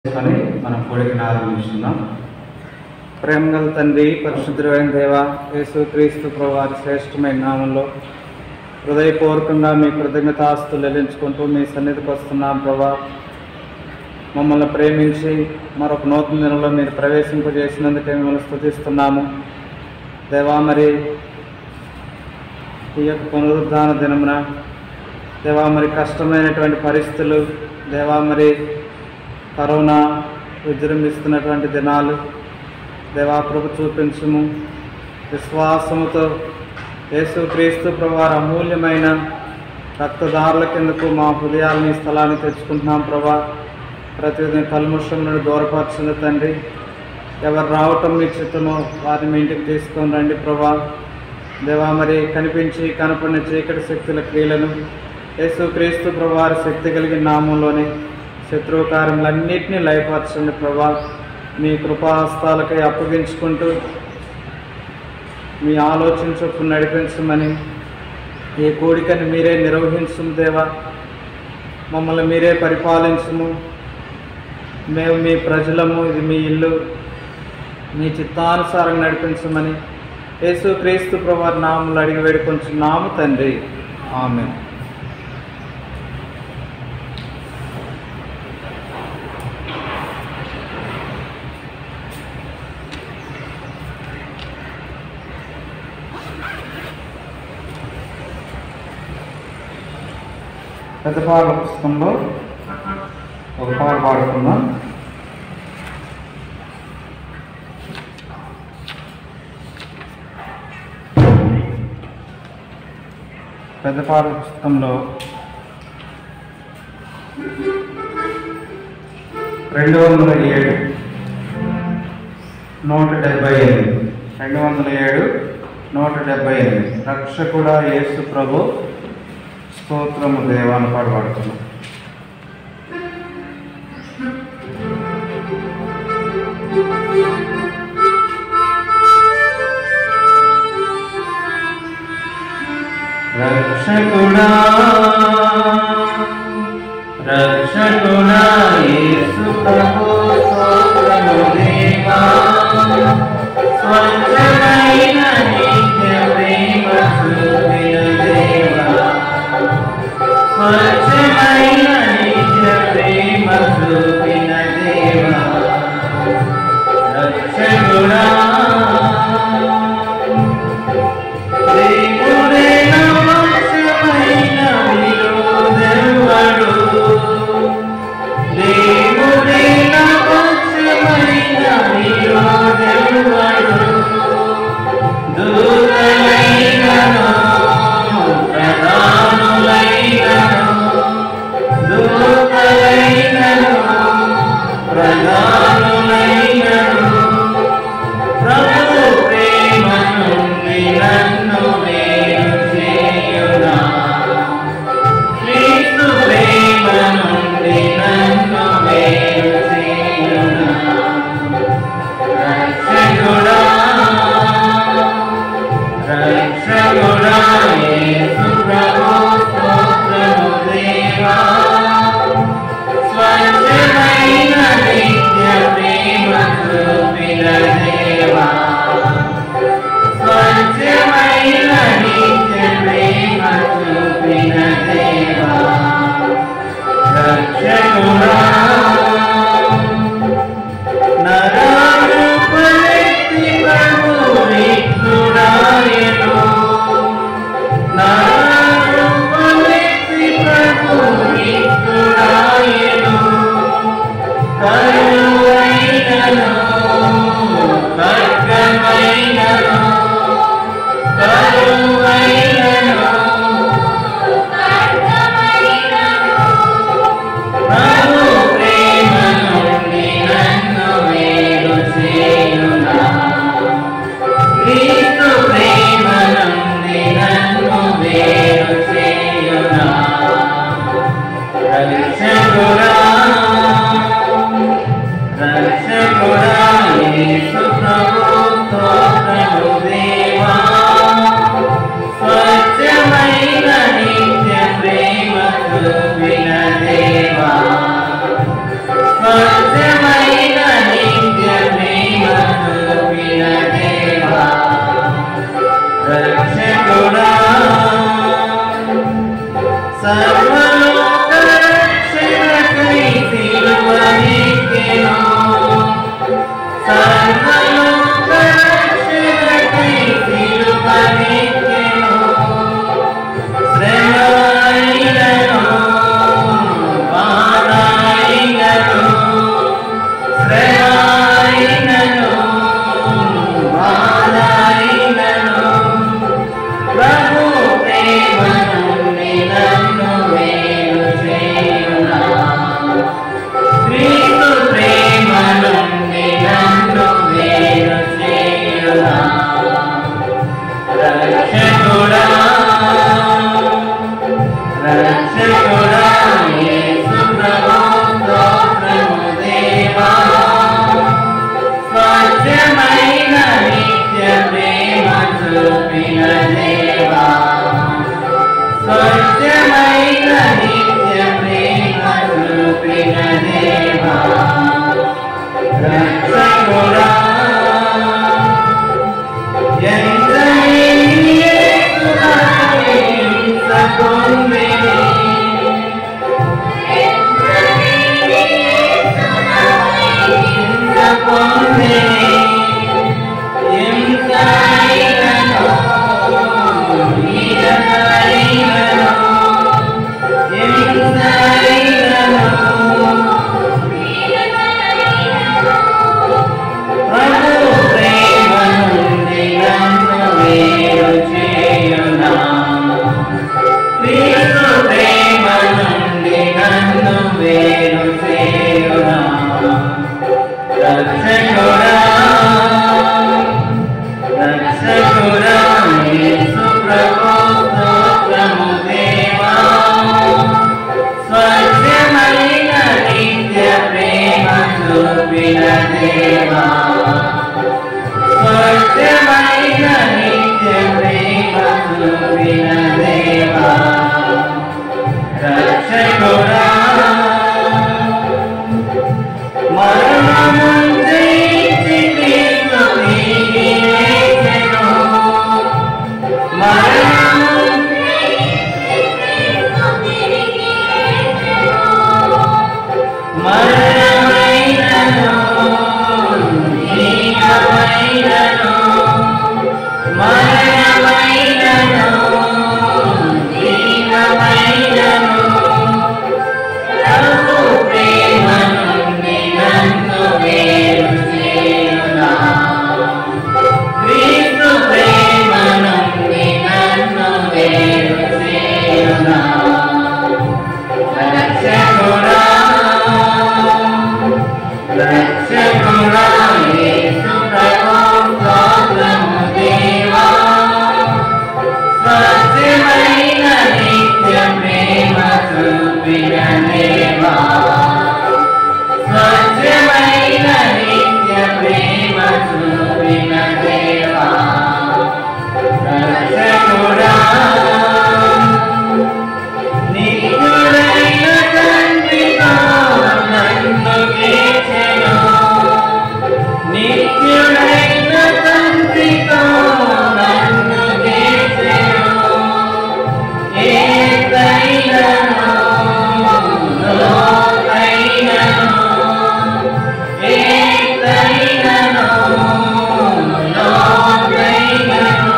అని మనం కూడికను ఆరంభిస్తున్నాం ప్రేమ గల తండ్రి పరిశుద్ధమైన దేవ యేసు క్రీస్తు ప్రభు వారి శ్రేష్టమైన నామంలో హృదయపూర్వకంగా మీ కృతజ్ఞతాస్తులు చెల్లించుకుంటూ మీ సన్నిధికి వస్తున్నాం ప్రభా మమ్మల్ని ప్రేమించి మరొక నూతన దినంలో మీరు ప్రవేశింపజేసినందుకే మిమ్మల్ని స్తుతిస్తున్నాము దేవా మరి ఈ యొక్క పునరుద్ధాన దినమున దేవా మరి కష్టమైనటువంటి పరిస్థితులు దేవా మరి కరోనా విజృంభిస్తున్నటువంటి దినాలు దేవా ప్రభు చూపించుము విశ్వాసముతో యేసు క్రీస్తు ప్రభువారి అమూల్యమైన రక్తదారుల కిందకు మా హృదయాలని ఈ స్థలాన్ని తెచ్చుకుంటున్నాం ప్రభా ప్రతిదిన కల్ముషం నుండి దూరపరచున్న తండ్రి ఎవరు రావటం మీ చిత్తమో వారిని మీ ఇంటికి తీసుకొని రండి ప్రభా దేవా మరి కనిపించి కనపడిన చీకటి శక్తుల క్రియలను యేసు క్రీస్తు ప్రభువారి శక్తి కలిగిన నామంలోని శత్రువు కార్యములన్నింటినీ లయపరచండి ప్రభా మీ కృపాహస్తాలకై అప్పగించుకుంటూ మీ ఆలోచన చొప్పున నడిపించమని ఈ కోడికని మీరే నిర్వహించుము దేవా మమ్మల్ని మీరే పరిపాలించుము మేము మీ ప్రజలము ఇది మీ ఇల్లు మీ చిత్తానుసారం నడిపించమని యేసు క్రీస్తు ప్రభువారి నామములు అడిగి వేడుకొంచున్నాము తండ్రి ఆమె పెద్ద పాట పుస్తకంలో ఒక పాట పాడుకుందాం పెద్ద పాట పుస్తకంలో రెండు వందల ఏడు నూట డెబ్బై ఎనిమిది రెండు వందల ఏడు నూట డెబ్బై ఎనిమిది రక్షకుడా యేసు ప్రభు స్తోత్రము దేవాన్ని పాడబడుతున్నాం రక్షకుడా రక్షకుడా యేసు ప్రభు స్తోత్రము దేవా స్వచ్ఛమైన నిత్య ప్రేమ చూపిన దేవా స్వచ్ఛమైన నిత్య ప్రేమ చూపిన దేవా రక్షకుడా దేవుడే నమస్యమైన చూపిన దేవా స్వచ్ఛమైన నిత్య ప్రేమ చూపిన దేవా రక్షకుడా మరణమును జయించి క్రీస్తు తిరిగి లేచెను. మరణమును మరణమైనను జీవమైనను మరణమైనను జీవమైనను ప్రభు ప్రేమ నుండి నన్ను వేరు చేయునా క్రీస్తు ప్రేమ నుండి నన్ను వేరు చేయునా రక్షకుడా రక్షకుడా యేసు ప్రభు స్తోత్రము దేవా స్వచ్ఛమైన నిత్య ప్రేమ చూపిన దేవా స్వచ్ఛమైన నిత్య ప్రేమ చూపిన దేవా రక్షకుడా నిత్యుడైన తండ్రితో నన్ను చేర్చెను. నిత్యుడైన తండ్రితో నన్ను చేర్చెను. ఏదైనను, లోకైనను, ఏదైనను, లోకైనను,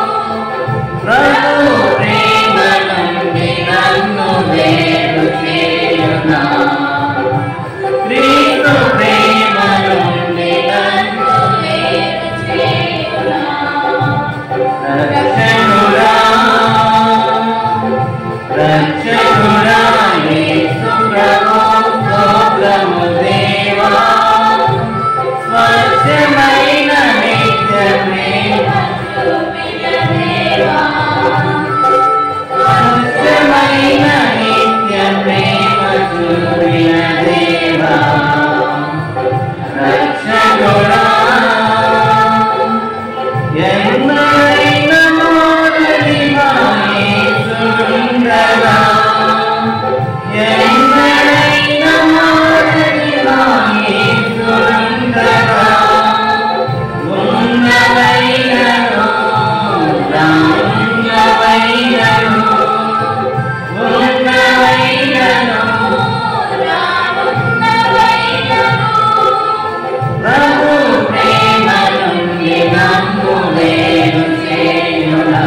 ప్రభు ప్రేమ నుండి నన్ను వేరు చేయునా క్రీస్తు ప్రేమ నుండి నన్ను వేరు చేయునా రక్షకుడా రక్షకుడా యేసు ప్రభు స్తోత్రము దేవా స్వచ్ఛమైన నిత్య ప్రేమ స్వచ్ఛమైన నిత్య ప్రేమ చూపిన దేవా రక్షకుడా ఎన్నైన మోడలి మా యేసుండగా ఎన్నైన మోడలి మా యేసుండగా ఉన్నవైనను రామున్నవైనను ఉన్నవైనను ప్రభు ప్రేమ నుండి నన్ను వేరు చేయునా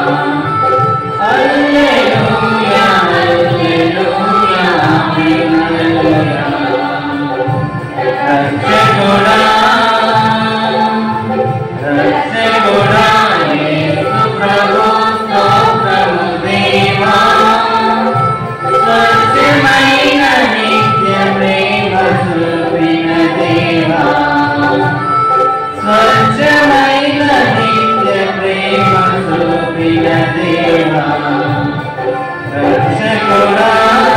హల్లెలూయా హల్లెలూయా హల్లెలూయా రక్షకుడా రక్షకుడా యేసు ప్రభు స్తోత్రము దేవా స్వచ్ఛమైన నిత్య ప్రేమ చూపిన దేవా స్వచ్ఛమైన నిత్య ప్రేమ చూపిన దేవా రక్షకుడా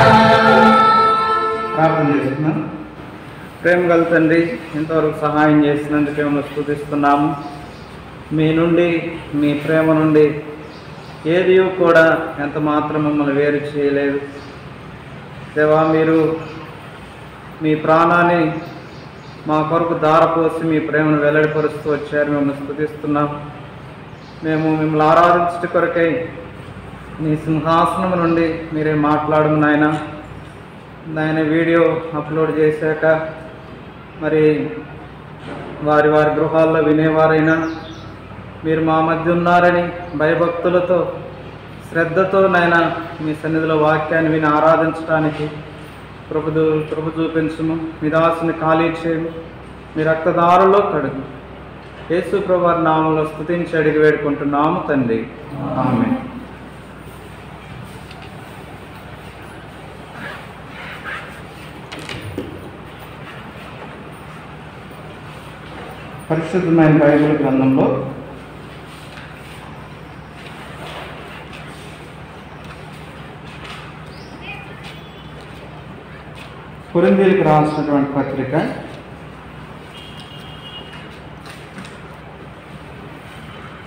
ప్రార్థన చేస్తున్నాం ప్రేమ గల తండ్రి ఇంతవరకు సహాయం చేసినందుకు మేము స్థుతిస్తున్నాము మీ నుండి మీ ప్రేమ నుండి ఏది కూడా ఎంత మాత్రం మమ్మల్ని వేరు చేయలేదు దేవా మీరు మీ ప్రాణాన్ని మా కొరకు దారపోసి మీ ప్రేమను వెల్లడిపరుస్తూ వచ్చారు మిమ్మల్ని స్థుతిస్తున్నాం మేము మిమ్మల్ని ఆరాధించట కొరకై నీ సింహాసనం నుండి మీరే మాట్లాడము నాయన నాయన వీడియో అప్లోడ్ చేశాక మరి వారి వారి గృహాల్లో వినేవారైనా మీరు మా మధ్య ఉన్నారని భయభక్తులతో శ్రద్ధతో నాయన మీ సన్నిధిలో వాక్యాన్ని విని ఆరాధించడానికి కృపదు కృప చూపించము మీ దాసుని ఖాళీ చేయము మీ రక్తదారులో కడుగు యేసు ప్రభు నామంలో స్తుతించి అడిగి వేడుకుంటున్నాము తండ్రి ఆమె పరిశుద్ధమైన బైబిల్ గ్రంథంలో కొరిందీలకు రాసినటువంటి పత్రిక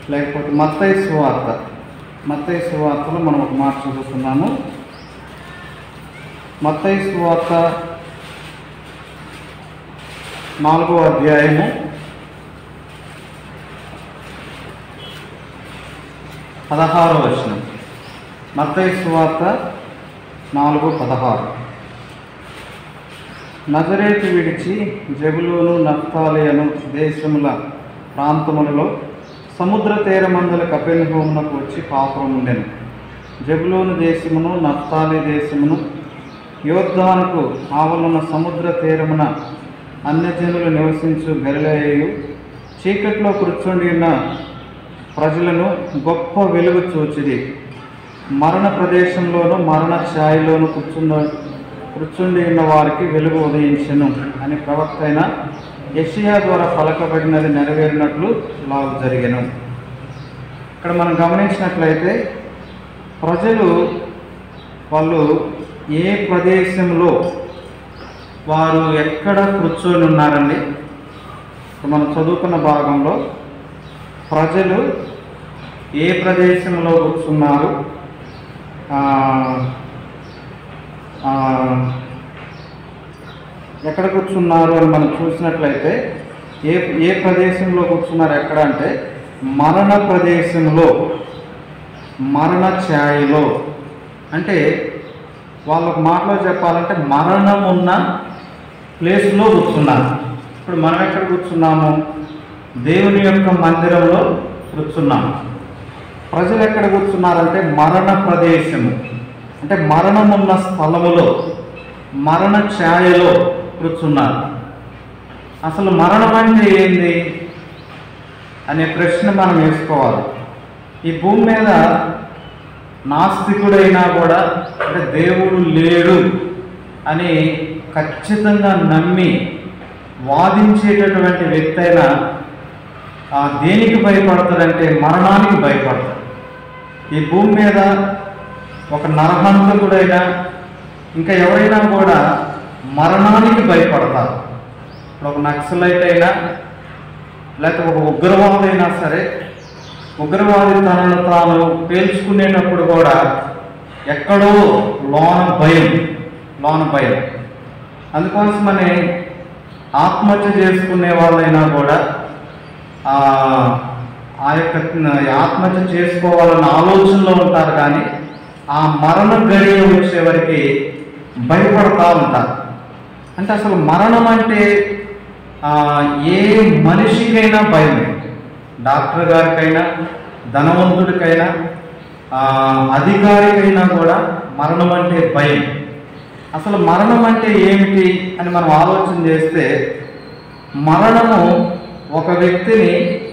లేకపోతే మత్తయి సువార్త మత్తయి సువార్తలో మనం ఒక మాట చదువుతున్నాము మత్తయి సువార్త నాలుగో అధ్యాయము పదహారో వచనం మత్తయి సువార్త నాలుగు పదహారు నజరేతు విడిచి జబులోను నఫ్తాలి అను దేశముల ప్రాంతములలో సముద్ర తీరమందుల కపెన్హోమునకు వచ్చి పాపురం ఉండెను జబులోను దేశమును నఫ్తాలి దేశమును యోద్ధానుకు ఆవలున్న సముద్ర తీరమున అన్యజనులు నివసించు గలిలయు చీకట్లో కూర్చుండి ఉన్న ప్రజలను గొప్ప వెలుగు చూచిది మరణ ప్రదేశంలోను మరణ ఛాయలోను కూర్చున్న కూర్చుండి ఉన్న వారికి వెలుగు ఉదయించెను అని ప్రవక్త అయిన యషియా ద్వారా పలకబడినది నెరవేరినట్లు లాగు జరిగెను ఇక్కడ మనం గమనించినట్లయితే ప్రజలు వాళ్ళు ఏ ప్రదేశంలో వారు ఎక్కడ కూర్చొని ఉన్నారండి ఇప్పుడు మనం చదువుకున్న భాగంలో ప్రజలు ఏ ప్రదేశంలో కూర్చున్నారు ఆ, ఆ, ఎక్కడ కూర్చున్నారు అని మనం చూసినట్లయితే ఏ ఏ ప్రదేశంలో కూర్చున్నారు ఎక్కడ అంటే మరణ ప్రదేశంలో మరణ ఛాయలో అంటే వాళ్ళకు మాటలో చెప్పాలంటే మరణం ఉన్న ప్లేస్లో కూర్చున్నారు ఇప్పుడు మనం ఎక్కడ కూర్చున్నాము దేవుని యొక్క మందిరంలో కూర్చున్నాము ప్రజలు ఎక్కడ కూర్చున్నారంటే మరణ ప్రదేశము అంటే మరణం ఉన్న స్థలములో మరణ ఛాయలో కూర్చున్నారు అసలు మరణం అంటే ఏంది అనే ప్రశ్న మనం వేసుకోవాలి ఈ భూమి మీద నాస్తికుడైనా కూడా అంటే దేవుడు లేడు అని ఖచ్చితంగా నమ్మి వాదించేటటువంటి వ్యక్తి అయినా ఆ దేనికి భయపడతాడంటే మరణానికి భయపడతాడు ఈ భూమి మీద ఒక నరహంతకుడైనా ఇంకా ఎవరైనా కూడా మరణానికి భయపడతారు ఇప్పుడు ఒక నక్సలైట్ అయినా లేకపోతే ఒక ఉగ్రవాది అయినా సరే ఉగ్రవాది తనను తాను పేల్చుకునేటప్పుడు కూడా ఎక్కడో లోన భయం లోన భయం అందుకోసమని ఆత్మహత్య చేసుకునే వాళ్ళైనా కూడా ఆ ఆ యొక్క ఆత్మహత్య చేసుకోవాలన్న ఆలోచనలో ఉంటారు కానీ ఆ మరణ గడియ వచ్చే వరకు భయపడతా ఉంటారు అంటే అసలు మరణం అంటే ఆ, ఏ మనిషికైనా భయమే డాక్టర్ గారికైనా ధనవంతుడికైనా ఆ, అధికారికైనా కూడా మరణం అంటే భయం అసలు మరణం అంటే ఏమిటి అని మనం ఆలోచన చేస్తే మరణము ఒక వ్యక్తిని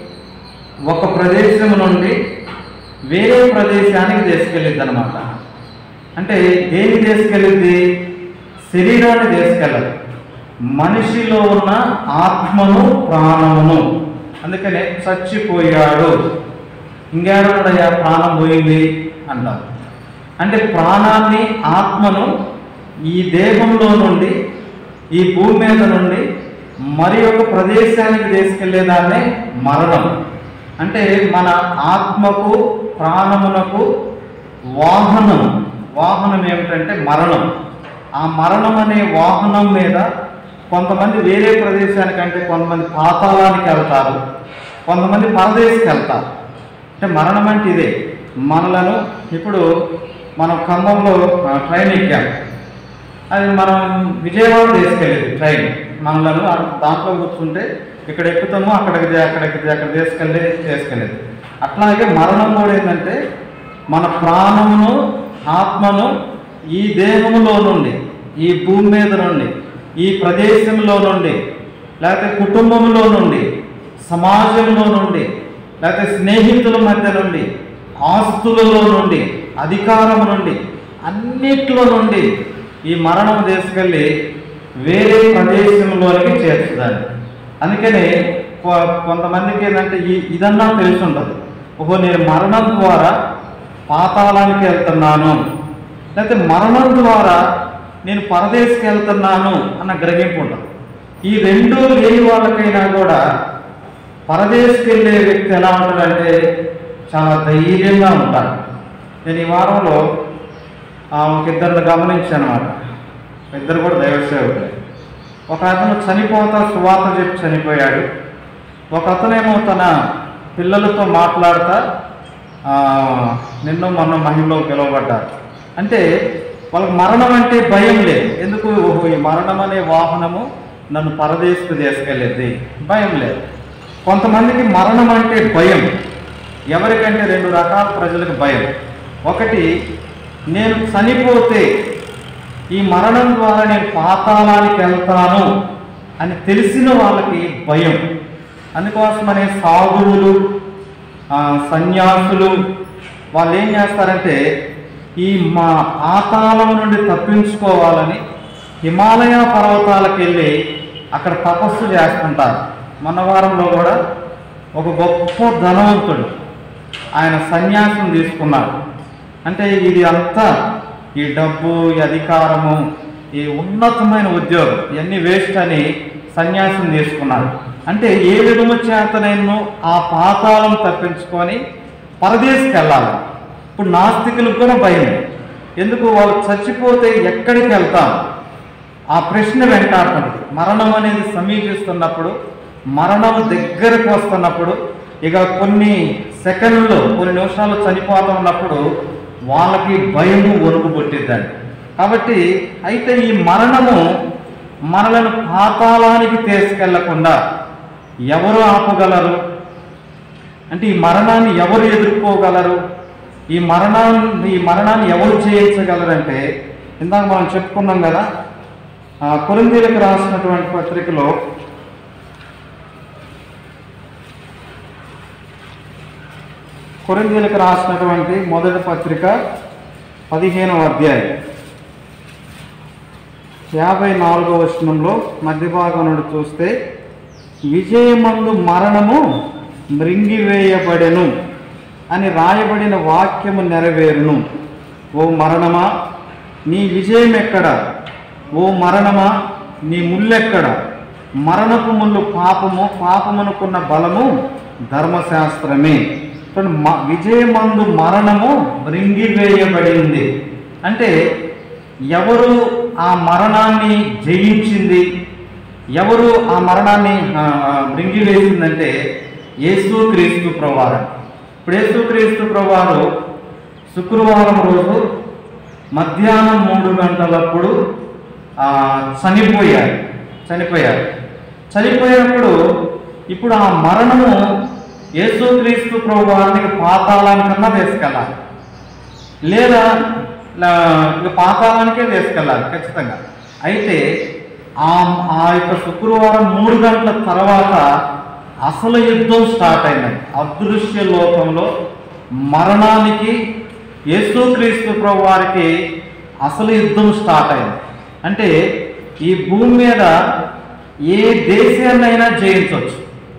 ఒక ప్రదేశం నుండి వేరే ప్రదేశానికి తీసుకెళ్ళిద్ది అనమాట అంటే దేని తీసుకెళ్ళిద్ది శరీరాన్ని తీసుకెళ్ళదు మనిషిలో ఉన్న ఆత్మను ప్రాణమును అందుకనే చచ్చిపోయాడు ఇంకేడయ్యా ప్రాణం పోయింది అంటారు అంటే ప్రాణాన్ని ఆత్మను ఈ దేహంలో నుండి ఈ భూమి మీద నుండి మరి ఒక ప్రదేశానికి తీసుకెళ్లేదాన్నే మరణం అంటే మన ఆత్మకు ప్రాణమునకు వాహనం వాహనం ఏమిటంటే మరణం ఆ మరణం అనే వాహనం మీద కొంతమంది వేరే ప్రదేశానికి అంటే కొంతమంది పాతాళానికి వెళ్తారు కొంతమంది పరదేశికి వెళ్తారు అంటే మరణం అంటే ఇదే మనలను ఇప్పుడు మనం ఖమ్మంలో ఆ, ట్రైన్ ఎక్కాం అది మనం విజయవాడ తీసుకెళ్ళేది ట్రైన్ మనలను ఆ దాంట్లో కూర్చుంటే ఇక్కడ ఎక్కుతాము అక్కడికి అక్కడికి అక్కడ తీసుకెళ్ళి తీసుకెళ్ళేది అట్లాగే మరణం కూడా ఏంటంటే మన ప్రాణమును ఆత్మను ఈ దేహములో నుండి ఈ భూమి మీద నుండి ఈ ప్రదేశంలో నుండి లేకపోతే కుటుంబంలో నుండి సమాజంలో నుండి లేకపోతే స్నేహితుల మధ్య నుండి ఆస్తులలో నుండి అధికారం నుండి అన్నిట్లో నుండి ఈ మరణం తీసుకెళ్ళి వేరే ప్రదేశంలోనికి చేర్చుదాన్ని అందుకని కొ- కొంతమందికి ఏంటంటే ఈ ఇదన్నా తెలిసి ఉంటుంది ఓహో నేను మరణం ద్వారా పాతాళానికి వెళ్తున్నాను లేకపోతే మరణం ద్వారా నేను పరదేశకి వెళ్తున్నాను అన్న గ్రహింపు ఉంటుంది ఈ రెండు లేని వాళ్ళకైనా కూడా పరదేశకి వెళ్ళే వ్యక్తి ఎలా ఉంటాడంటే చాలా ధైర్యంగా ఉంటాడు నేను ఈ వారంలో ఆ, ఒక ఇద్దరిని గమనించాను అనమాట ఇద్దరు కూడా దైవ సేవకులే ఒక అతను చనిపోతా సువార్త చెప్పి చనిపోయాడు ఒక అతనేమో తన పిల్లలతో మాట్లాడుతా ఆ, నిన్న మొన్న మహిళలో పిలువబడ్డారు అంటే వాళ్ళకి మరణం అంటే భయం లేదు ఎందుకు ఓహో ఈ మరణం అనే వాహనము నన్ను పరదేశకు తీసుకెళ్ళేది భయం లేదు కొంతమందికి మరణం అంటే భయం ఎవరికంటే రెండు రకాల ప్రజలకు భయం ఒకటి నేను చనిపోతే ఈ మరణం ద్వారా నేను పాతాళానికి వెళ్తాను అని తెలిసిన వాళ్ళకి భయం అందుకోసమనే సాధువులు ఆ, సన్యాసులు వాళ్ళు ఏం చేస్తారంటే ఈ మా పాతాళం నుండి తప్పించుకోవాలని హిమాలయ పర్వతాలకు వెళ్ళి అక్కడ తపస్సు చేస్తుంటారు మన వారంలో కూడా ఒక గొప్ప ధనవంతుడు ఆయన సన్యాసం తీసుకున్నాడు అంటే ఇది అంతా ఈ డబ్బు ఈ అధికారము ఈ ఉన్నతమైన ఉద్యోగం ఇవన్నీ వేస్ట్ అని సన్యాసం తీసుకున్నాడు అంటే ఏ విధము చేత నేను ఆ పాతాళం తప్పించుకొని పరదేశకి వెళ్ళాలి ఇప్పుడు నాస్తికులకు కూడా భయం ఎందుకు వాళ్ళు చచ్చిపోతే ఎక్కడికి వెళ్తాం ఆ ప్రశ్న వెంటాడుతుంది మరణం అనేది సమీపిస్తున్నప్పుడు మరణం దగ్గరకు వస్తున్నప్పుడు ఇక కొన్ని సెకండ్లు కొన్ని నిమిషాలు చనిపోతూ ఉన్నప్పుడు వాళ్ళకి భయము వణుకు పుట్టిద్దండి కాబట్టి అయితే ఈ మరణము మనలను పాతాళానికి తీసుకెళ్లకుండా ఎవరు ఆపగలరు అంటే ఈ మరణాన్ని ఎవరు ఎదుర్కోగలరు ఈ మరణాన్ని ఈ మరణాన్ని ఎవరు జయించగలరంటే ఇందాక మనం చెప్పుకున్నాం కదా ఆ, కొరింథీయులకు రాసినటువంటి పత్రికలో కొరింథీయులకు రాసినటువంటి మొదటి పత్రిక పదిహేనవ అధ్యాయం యాభై నాలుగవ వచనంలో మధ్య భాగం నుండి చూస్తే విజయమందు మరణము మృంగివేయబడెను అని రాయబడిన వాక్యము నెరవేరును ఓ మరణమా నీ విజయం ఎక్కడ ఓ మరణమా నీ ముల్లెక్కడ మరణపు ముళ్ళు పాపము పాపమునుకున్న బలము ధర్మశాస్త్రమే చూడండి, మ- విజయమందు మరణము మృంగివేయబడింది అంటే ఎవరు ఆ మరణాన్ని జయించింది ఎవరు ఆ మరణాన్ని ఆ, ఆ, మృంగివేసిందంటే యేసు క్రీస్తు ప్రవారు ఇప్పుడు యేసు క్రీస్తు ప్రవారు శుక్రవారం రోజు మధ్యాహ్నం మూడు గంటలప్పుడు ఆ, చనిపోయారు చనిపోయారు చనిపోయినప్పుడు ఇప్పుడు ఆ మరణము యేసుక్రీస్తు ప్రభు వారిని పాతాళానికన్నా తీసుకెళ్ళాలి లేదా లా- ఇక పాతాళానికే తీసుకెళ్ళాలి ఖచ్చితంగా అయితే ఆ ఆ యొక్క శుక్రవారం మూడు గంటల తర్వాత అసలు యుద్ధం స్టార్ట్ అయింది అదృశ్య లోకంలో మరణానికి యేసుక్రీస్తు ప్రభు వారికి అసలు యుద్ధం స్టార్ట్ అయింది అంటే ఈ భూమి మీద ఏ దేశాన్నైనా జయించవచ్చు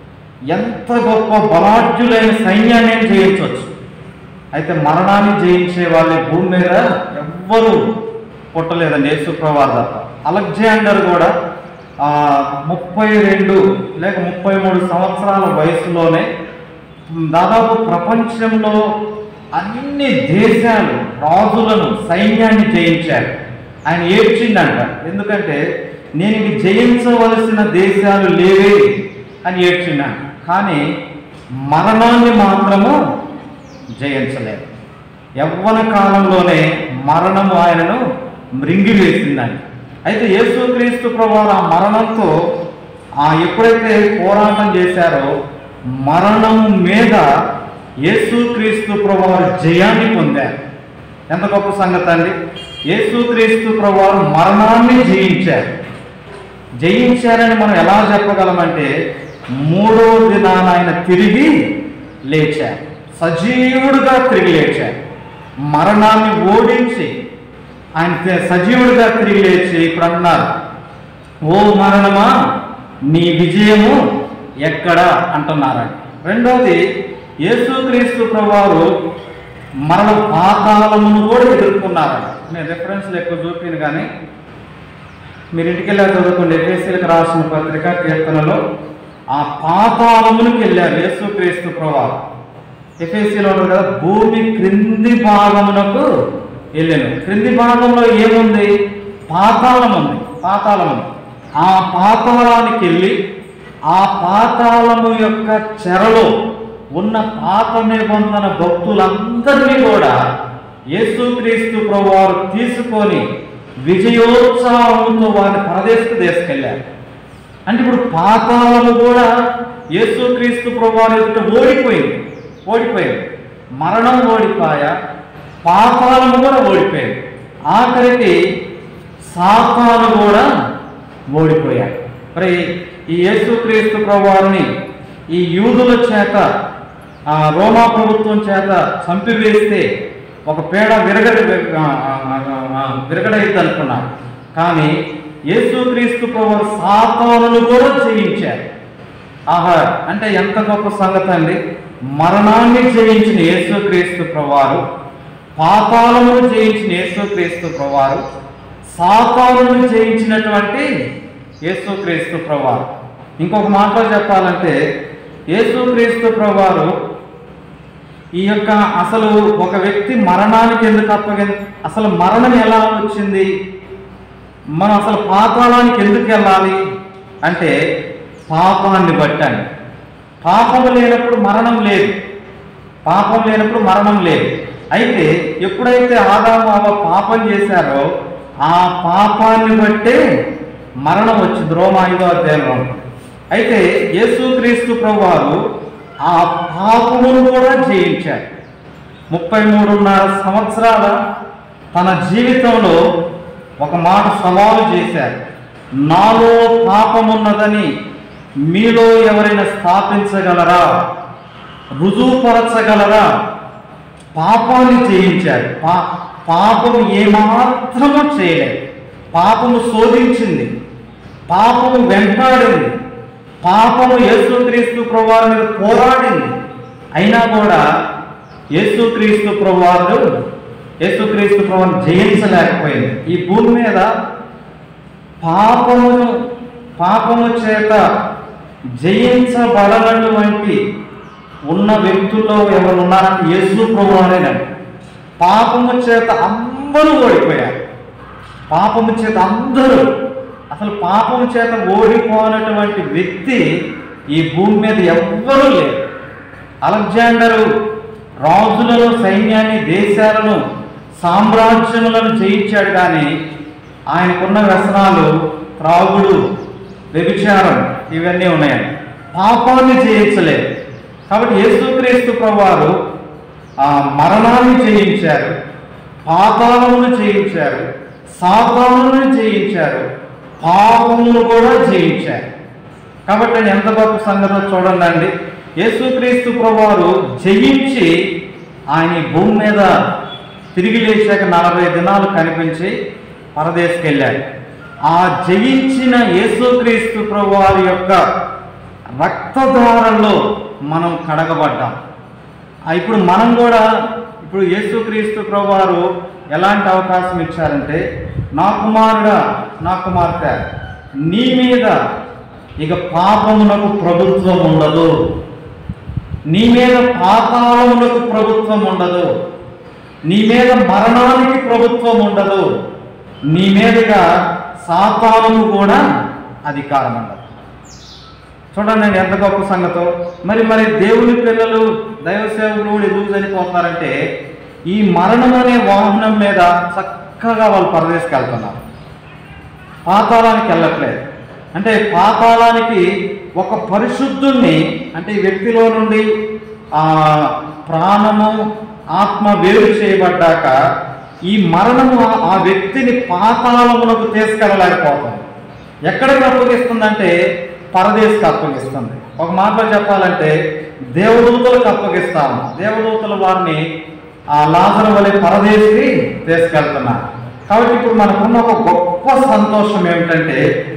ఎంత గొప్ప బలాఢ్యులైన సైన్యాన్ని జయించవచ్చు అయితే మరణాన్ని జయించే వాళ్ళ భూమి మీద ఎవ్వరూ పుట్టలేదండి యేసుప్రవారు తప్ప అలెగ్జాండర్ కూడా ఆ, ముప్పై రెండు లేక ముప్పై మూడు సంవత్సరాల వయసులోనే దాదాపు ప్రపంచంలో అన్ని దేశాలు రాజులను సైన్యాన్ని జయించారు ఆయన ఏడ్చిండంట ఎందుకంటే నేను ఇవి జయించవలసిన దేశాలు లేవే అని ఏడ్చిండంట కానీ మరణాన్ని మాత్రము జయించలేదు యవ్వన కాలంలోనే మరణము ఆయనను మృంగివేసిందని అయితే యేసుక్రీస్తు ప్రభువారు ఆ మరణంతో ఆ ఎప్పుడైతే పోరాటం చేశారో మరణం మీద యేసుక్రీస్తు ప్రభువారు జయాన్ని పొందారు ఎంత గొప్ప సంగతి అండి యేసుక్రీస్తు ప్రభువారు మరణాన్ని జయించారు జయించారని మనం ఎలా చెప్పగలమంటే మూడో దినాన ఆయన తిరిగి లేచారు సజీవుడుగా తిరిగి లేచారు మరణాన్ని ఓడించి ఆయన తే- సజీవుడిగా తిరిగి లేచి ఇప్పుడు అన్నారు ఓ మరణమా నీ విజయము ఎక్కడ అంటున్నారండి రెండవది యేసుక్రీస్తు ప్రభువారు మరణ పాతాళమును కూడా ఎదుర్కొన్నారండి నేను రెఫరెన్స్లు ఎక్కువ చూపిను కానీ మీరు ఇంటికి వెళ్ళా చదువుకోండి ఎఫ్ఎస్సీలకు రాసిన పత్రిక కీర్తనలో ఆ పాతాళమునికి వెళ్ళారు యేసుక్రీస్తు ప్రభా ఎఫ్ఎస్సీలో ఉంటుంది కదా భూమి క్రింది భాగమునకు వెళ్ళాను క్రింది భాగంలో ఏముంది పాతాళం ఉంది పాతాళం ఉంది ఆ పాతాళానికి వెళ్ళి ఆ పాతాళము యొక్క చెరలో ఉన్న పాత నిబంధన భక్తులందరినీ కూడా యేసుక్రీస్తు ప్రభువారు తీసుకొని విజయోత్సవంతో వారిని పరదేశకు తీసుకెళ్ళారు అంటే ఇప్పుడు పాతాళము కూడా యేసుక్రీస్తు ప్రభువారి ఎదుట ఓడిపోయింది ఓడిపోయింది మరణం ఓడిపాయ పాతాళము కూడా ఓడిపోయింది ఆఖరికి సాతాను కూడా ఓడిపోయాడు మరి ఈ యేసుక్రీస్తు ప్రభువారిని ఈ యూదుల చేత ఆ రోమా ప్రభుత్వం చేత చంపివేస్తే ఒక పేడ విరగడ విరగడైద్ది అనుకున్నాను కానీ యేసుక్రీస్తు ప్రభు సాతానులు కూడా జయించారు ఆహా అంటే ఎంత గొప్ప సంగతి అండి మరణాన్ని జయించిన యేసుక్రీస్తు ప్రభువారు పాతాళమును జయించిన యేసుక్రీస్తు ప్రభువారు సాతానులను జయించినటువంటి యేసుక్రీస్తు ప్రభువారు ఇంకొక మాటలో చెప్పాలంటే యేసుక్రీస్తు ప్రభువారు ఈ యొక్క అసలు ఒక వ్యక్తి మరణానికి ఎందుకు అప్పగి అసలు మరణం ఎలా వచ్చింది మనం అసలు పాతాళానికి ఎందుకు వెళ్ళాలి అంటే పాపాన్ని బట్టండి పాపం లేనప్పుడు మరణం లేదు పాపం లేనప్పుడు మరణం లేదు అయితే ఎప్పుడైతే ఆదాము అవ పాపం చేశారో ఆ పాపాన్ని బట్టే మరణం వచ్చింది రోమ ఐదో అధ్యాయంలో అయితే యేసుక్రీస్తు ప్రభువారు ఆ పాపమును కూడా జయించారు ముప్పై మూడున్నర సంవత్సరాల తన జీవితంలో ఒక మాట సవాలు చేశారు నాలో పాపమున్నదని మీలో ఎవరైనా స్థాపించగలరా రుజువుపరచగలరా పాపాన్ని జయించారు పా పాపము ఏమాత్రము చేయలేదు పాపము శోధించింది పాపము వెంటాడింది పాపము యేసుక్రీస్తు ప్రభువారి మీద పోరాడింది అయినా కూడా యేసుక్రీస్తు ప్రభువారు యేసుక్రీస్తు ప్రభువారు జయించలేకపోయింది ఈ భూమి మీద పాపమును పాపము చేత జయించబడనటువంటి ఉన్న వ్యక్తుల్లో ఎవరు ఉన్నారంటే యేసు ప్రభువారేనండి పాపము చేత అందరూ ఓడిపోయారు పాపము చేత అందరూ అసలు పాపము చేత ఓడిపోనటువంటి వ్యక్తి ఈ భూమి మీద ఎవ్వరూ లేరు అలెగ్జాండరు రాజులను సైన్యాన్ని దేశాలను సామ్రాజ్యములను జయించాడు కానీ ఆయనకున్న వ్యసనాలు త్రాగుడు వ్యభిచారం ఇవన్నీ ఉన్నాయండి పాపాన్ని జయించలేదు కాబట్టి యేసుక్రీస్తు ప్రభువారు ఆ మరణాన్ని జయించారు పాతాళమును జయించారు సాతానులను జయించారు పాపమును కూడా జయించారు కాబట్టి నేను ఎంత గొప్ప సంగతో చూడండి అండి యేసుక్రీస్తు ప్రభువారు జయించి ఆయన ఈ భూమి మీద తిరిగి లేచాక నలభై దినాలు కనిపించి పరదేశకి వెళ్ళాడు ఆ జయించిన యేసుక్రీస్తు ప్రభువారి యొక్క రక్తధారంలో మనం కడగబడ్డాం ఆ, ఇప్పుడు మనం కూడా ఇప్పుడు యేసుక్రీస్తు ప్రభువారు ఎలాంటి అవకాశం ఇచ్చారంటే నా కుమారుడా నా కుమార్తె నీ మీద ఇక పాపమునకు ప్రభుత్వం ఉండదు నీ మీద పాతాళమునకు ప్రభుత్వం ఉండదు నీ మీద మరణానికి ప్రభుత్వం ఉండదు నీ మీదుగా సాతానము కూడా అధికారం ఉండదు చూడండి నేను ఎంత గొప్ప సంగతో మరి మరి దేవుని పిల్లలు దైవ సేవకులు కూడా ఎందుకు చనిపోతున్నారంటే ఈ మరణం అనే వాహనం మీద చక్కగా వాళ్ళు పరదేశకి వెళ్తున్నారు పాతాళానికి వెళ్ళట్లేదు అంటే పాతాళానికి ఒక పరిశుద్ధుణ్ణి అంటే ఈ వ్యక్తిలో నుండి ఆ ప్రాణము ఆత్మ వేరు చేయబడ్డాక ఈ మరణము ఆ- ఆ వ్యక్తిని పాతాళమునకు తీసుకెళ్ళలేకపోతుంది ఎక్కడికి అప్పగిస్తుందంటే పరదేశకు అప్పగిస్తుంది ఒక మాటలో చెప్పాలంటే దేవదూతలకు అప్పగిస్తాము దేవదూతలు వారిని ఆ లాజరు వలె పరదేశికి తీసుకెళ్తున్నారు కాబట్టి ఇప్పుడు మనకున్న ఒక గొప్ప సంతోషం ఏమిటంటే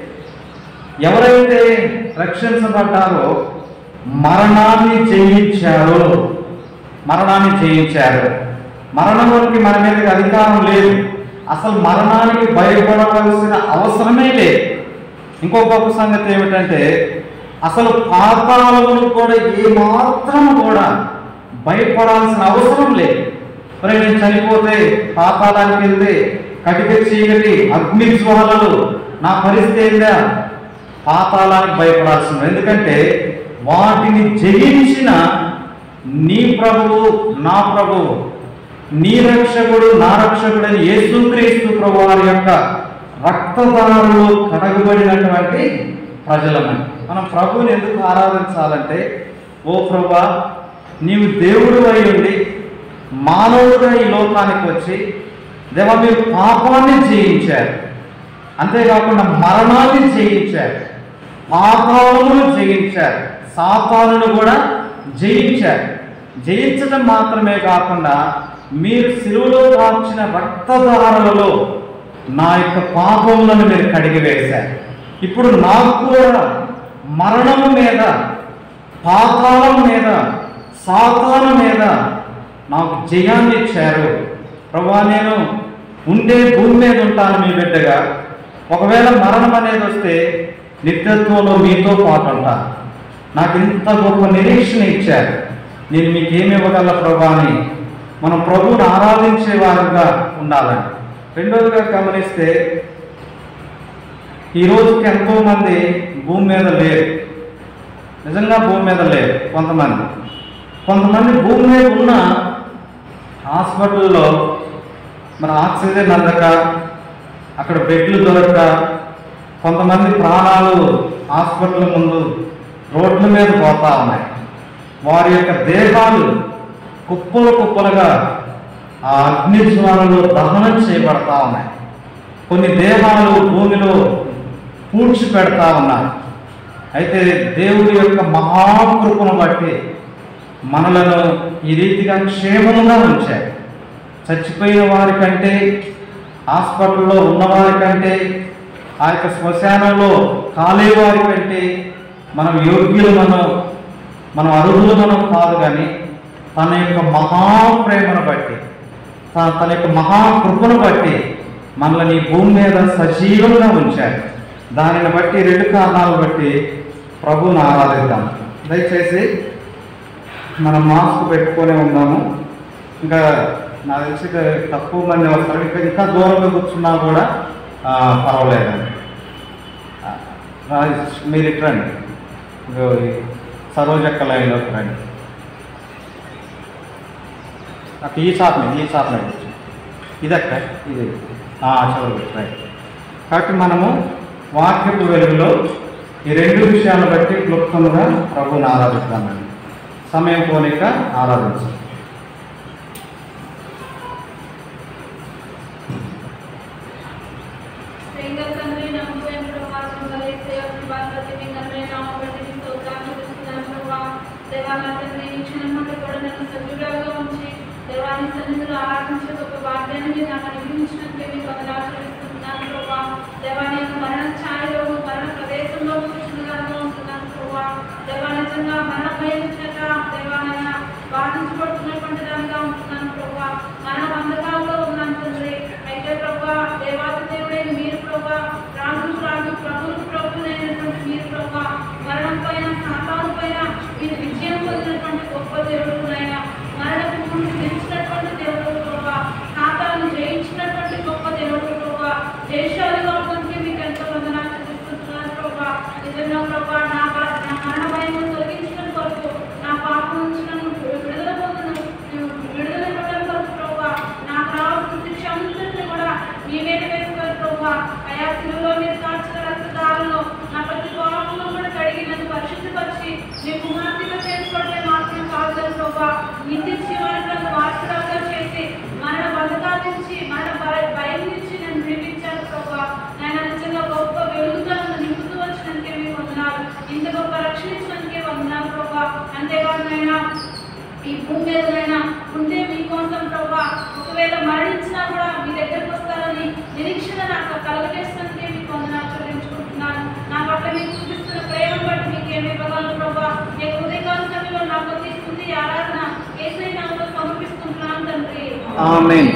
ఎవరైతే రక్షించబడ్డారో మరణాన్ని జయించారో మరణాన్ని జయించారు మరణంలోకి మన మీదకి అధికారం లేదు అసలు మరణానికి భయపడవలసిన అవసరమే లేదు ఇంకో గొప్ప సంగతి ఏమిటంటే అసలు పాతాళమును కూడా ఏ మాత్రం కూడా భయపడాల్సిన అవసరం లేదు మరి నేను చనిపోతే పాతాళానికి వెళ్తే కటిక చీకటి అగ్ని జ్వాలలు నా పరిస్థితి ఏందా పాతాళానికి భయపడాల్సింది ఎందుకంటే వాటిని జయించిన నీ ప్రభువు నా ప్రభువు నీ రక్షకుడు నా రక్షకుడు అని యేసుక్రీస్తు ప్రభు వారి యొక్క రక్తధారంలో కడగబడినటువంటి ప్రజలమని మనం ప్రభువుని ఎందుకు ఆరాధించాలంటే ఓ ప్రభా నీవు దేవుడు అయి ఉండి మానవుడుగా ఈ లోకానికి వచ్చి దేవ మీరు పాపాన్ని జయించారు అంతేకాకుండా మరణాన్ని జయించారు పాపాలను జయించారు సాతానును కూడా జయించారు జయించడం మాత్రమే కాకుండా మీరు సిలువలో కాల్చిన రక్తధారలలో నా యొక్క పాపములను మీరు కడిగివేశారు ఇప్పుడు నాకు కూడా మరణము మీద పాతాళం మీద సాతాను మీద నాకు జయాన్ని ఇచ్చారు ప్రభా నేను ఉండే భూమి మీద ఉంటాను మీ బిడ్డగా ఒకవేళ మరణం అనేది వస్తే నిత్యత్వంలో మీతో పాటు ఉంటాను నాకు ఇంత గొప్ప నిరీక్షణ ఇచ్చారు నేను మీకు ఏమి ఇవ్వగల ప్రభా అని మనం ప్రభువుని ఆరాధించే వారుగా ఉండాలని రెండోదిగా గమనిస్తే ఈ రోజుకి ఎంతో మంది భూమి మీద లేరు నిజంగా భూమి మీద లేరు కొంతమంది కొంతమంది భూమి మీద ఉన్న హాస్పిటల్లో మరి ఆక్సిజన్ అందక అక్కడ బెడ్లు దొరక్క కొంతమంది ప్రాణాలు హాస్పిటల్ ముందు రోడ్ల మీద పోతా ఉన్నాయి వారి యొక్క దేహాలు కుప్పలు కుప్పలుగా ఆ అగ్ని జ్వాలలో దహనం చేయబడతా ఉన్నాయి కొన్ని దేహాలు భూమిలో పూడ్చి పెడతా ఉన్నారు అయితే దేవుడి యొక్క మహాకృపను బట్టి మనలను ఈ రీతిగా క్షేమంగా ఉంచారు చచ్చిపోయిన వారి కంటే హాస్పిటల్లో ఉన్నవారి కంటే ఆ యొక్క శ్మశానంలో కాలే వారి కంటే మనం యోగ్యులు మనం మనం అర్హులు మనం కాదు కానీ తన యొక్క మహాప్రేమను బట్టి తన తన యొక్క మహాకృపను బట్టి మనల్ని ఈ భూమి మీద సజీవంగా ఉంచారు దానిని బట్టి రెండు కారణాలు బట్టి ప్రభువుని ఆరాధిద్దాం దయచేసి మనం మాస్క్ పెట్టుకొని ఉన్నాము ఇంకా నాకు తెలిసి ఇక తక్కువ మంది వస్తారు ఇంకా ఇంకా దూరంగా కూర్చున్నా కూడా ఆ, పర్వాలేదండి ఆ, రాజేష్ మీరు ఇటు రండి ఇదిగో ఈ సరోజక్క లైన్లోకి రండి అక్కడ ఈ షాప్ మీద ఈ షాప్ మీద కూర్చో. ఇదక్క ఇది ఆ, చదువు రైట్ కాబట్టి మనము వాక్యపు వెలుగులో ఈ రెండు విషయాలను బట్టి క్లుప్తంగా ప్రభువుని ఆరాధిస్తామండి సమయం పోనీక ఆరాధించాం సింగల్ తండ్రి నమ్మకం ప్రభావం కలిగితే బాధ్యత మీ తండ్రి నామబట్టి మీ స్తోత్రాన్ని చేస్తున్నాను ప్రభా దేవాల తండ్రి ఈ క్షణం నుండి కూడా నన్ను సజీవులుగా ఉంచి దేవాన్ని సన్నిధిలో ఆరాధించే గొప్ప భాగ్యాన్ని మీరు నాకు అనుగ్రహించినందుకే మీకు వందనాలు చెల్లిస్తున్నాను ప్రభా దేవాన్ని యొక్క మరణ ఛాయలో మరణ ప్రదేశంలో కూర్చున్నదాగా ఉంటున్నాను ప్రభా దేవా నిజంగా మరణ భయం చేత దేవాలయ బాధించబడుతున్నటువంటి దానిగా ఉంటున్నాను ప్రభా మరణ బంధకాల్లో ఉన్నాను తండ్రి అయితే ప్రభా దేవాది దేవుడైన మీరు ప్రభా రాజు రాజు ప్రభులు ప్రభులైనటువంటి మీరు ప్రభా మరణం పైన సాతాను పైన మీరు విజయం పొందినటువంటి గొప్ప దేవుడు అయినా మరణపు ముందు గెలిచినటువంటి దేవుడు ప్రభా సాతాను జయించినటువంటి గొప్ప దేవుడు ప్రభా దేశాలుగా ఉన్నందుకే మీకు ఎంతో వందనాలు చెల్లిస్తున్నాను ప్రభా నిజంగా ప్రభా నా బ- నా మరణ భయం తొలగించడం కొరకు నా పాపం నుంచి నన్ను విడుదల పొందను విడుదల ఇవ్వడం కొరకు ప్రభా నాకు రావాల్సిన శిక్ష అంతటిని కూడా మీ మీద వేసుకోవాలి ప్రభా అయా శిలువలో మీరు కాల్చిన రక్తదారులను నా ప్రతి పాపంలో కూడా కడిగి నన్ను పరిశుద్ధపరిచి మీ కుమార్తెగా చేసుకోవడమే మాత్రం కాదు కదా ప్రభా నిత్య జీవానికి నన్ను వారసురాలుగా చేసి మరణ బంధకాల నుంచి మరణ భయ- భయం నుంచి నన్ను విడిపించారు ప్రభా నేను నిజంగా గొప్ప వెలుగుతో నన్ను నింపుతూ వచ్చినందుకే మీకు వందనాలు ఇంత గొప్ప రక్షణ ఇచ్చినందుకే వందనాలు ప్రభా అంతేకాదు నైనా ఈ భూమి మీదనైనా ఉంటే మీకోసం ప్రభా ఒకవేళ మరణించినా కూడా మీ దగ్గరకు వస్తారని నిరీక్షణ నాకు కలగజేసినందుకే మీకు వందనాలు చెల్లించుకుంటున్నాను నా పట్ల మీరు చూపిస్తున్న ప్రేమ బట్టి మీకు ఏమి ఇవ్వగలను ప్రభా నేను ఉదయకాల సమయంలో నాకు తీసుకుంది ఈ ఆరాధన ఏసై నామలో సమర్పిస్తున్నాను తండ్రి ఆమేన్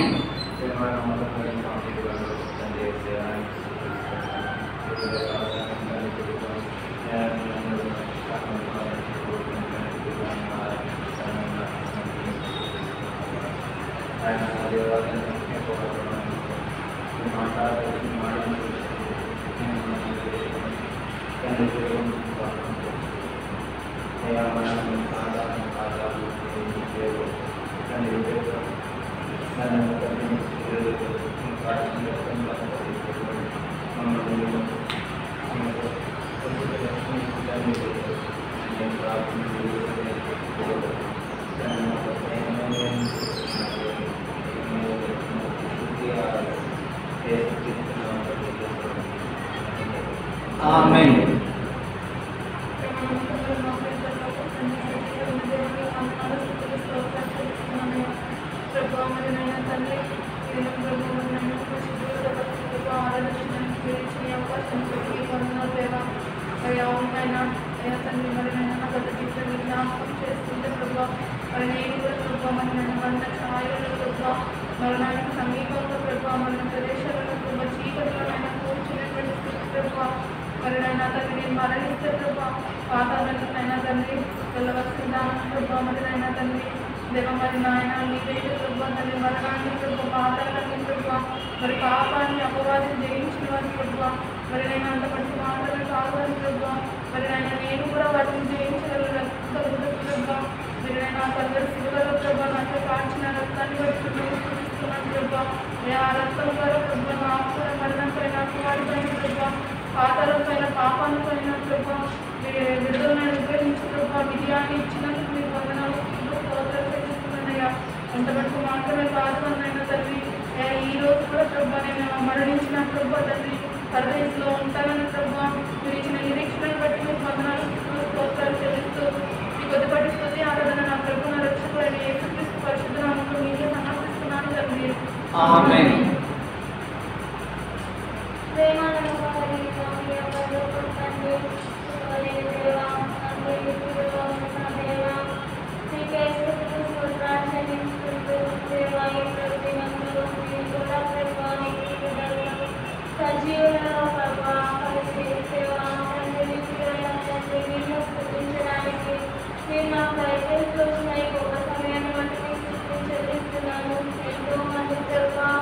ఆమెన్ మరణానికి సమీపంలో ప్రభావ మరణ ప్రదేశాలలో ప్రభావ చీకటిలోనైనా కూర్చునేటువంటి స్థితి ప్రభావ మరి నాయన తండ్రి నేను మరణిస్తే ప్రభా పాతాలైనా తండ్రి వెళ్ళవలసిందా ప్రభా మరి నాయన తండ్రి దేవ మరి నాయన నీవైతే ప్రభా తండ్రి మరణాన్ని ప్రభా పాతాలని ప్రభా మరి పాపాన్ని అపవాదం జయించిన వారి ప్రభా మరి నేను అంత మంచి మాటలు కావాలి ప్రభా మరి నాయన నేను కూడా వాటిని జయించగలను ప్రభా మరి నేను ఆ తండ్రి శివులలో ప్రభా నాకు కాల్చిన రక్తాన్ని బట్టి నేను చూపిస్తున్నాను ప్రభా మరి ఆ రక్తం ద్వారా ప్రభా నా ఆకుల మరణం పైన వాడి పైన ప్రభా పాతాల పైన పాపాల పైన ప్రభా మీరు విడుదలను ఉపయోగించి ప్రభా విజయాన్ని ఇచ్చినందుకు మీరు వందనాలు స్తోత్రం చెల్లిస్తున్నానయ్యా అంతవరకు మాత్రమే కాదు అన్నైనా తండ్రి ఏ, ఈ రోజు కూడా ప్రభా నేను మరణించిన ప్రభా తండ్రి పరదేశంలో ఉంటానని ప్రభా మీరు ఇచ్చిన నిరీక్షణను బట్టి మీకు వందనాలు స్తుతులు, స్తోత్రాలు చెల్లిస్తూ మీ కొద్దిపాటి స్థుతి ఆరాధన నా ప్రభు నా రక్షకుడైన యేసుక్రీస్తు పరిశుద్ధ నామంలో మీకే సమర్పిస్తున్నాను తండ్రి ఆమెన్ ప్రేమలను కలిగిన మీ యొక్క తండ్రి మరి దేవా తండ్రి ఇప్పుడు ఉన్న దేవా మీకే స్తుతులు స్తోత్రాలు చెల్లించుకుంటూ దేవా ఈ ప్రతిమందులు మీరు కూడా ప్రభువానికి విడుదలను సజీవులలో ప్రభా కలిసి దేవా తండ్రి నిత్యులైన తండ్రి నిన్ను స్తుతించడానికి మీరు నాకు దయచేసి వచ్చిన ఈ గొప్ప సమయాన్ని బట్టి మీకు స్తుతులు చెల్లిస్తున్నాను ఎంతో మంది ప్రభా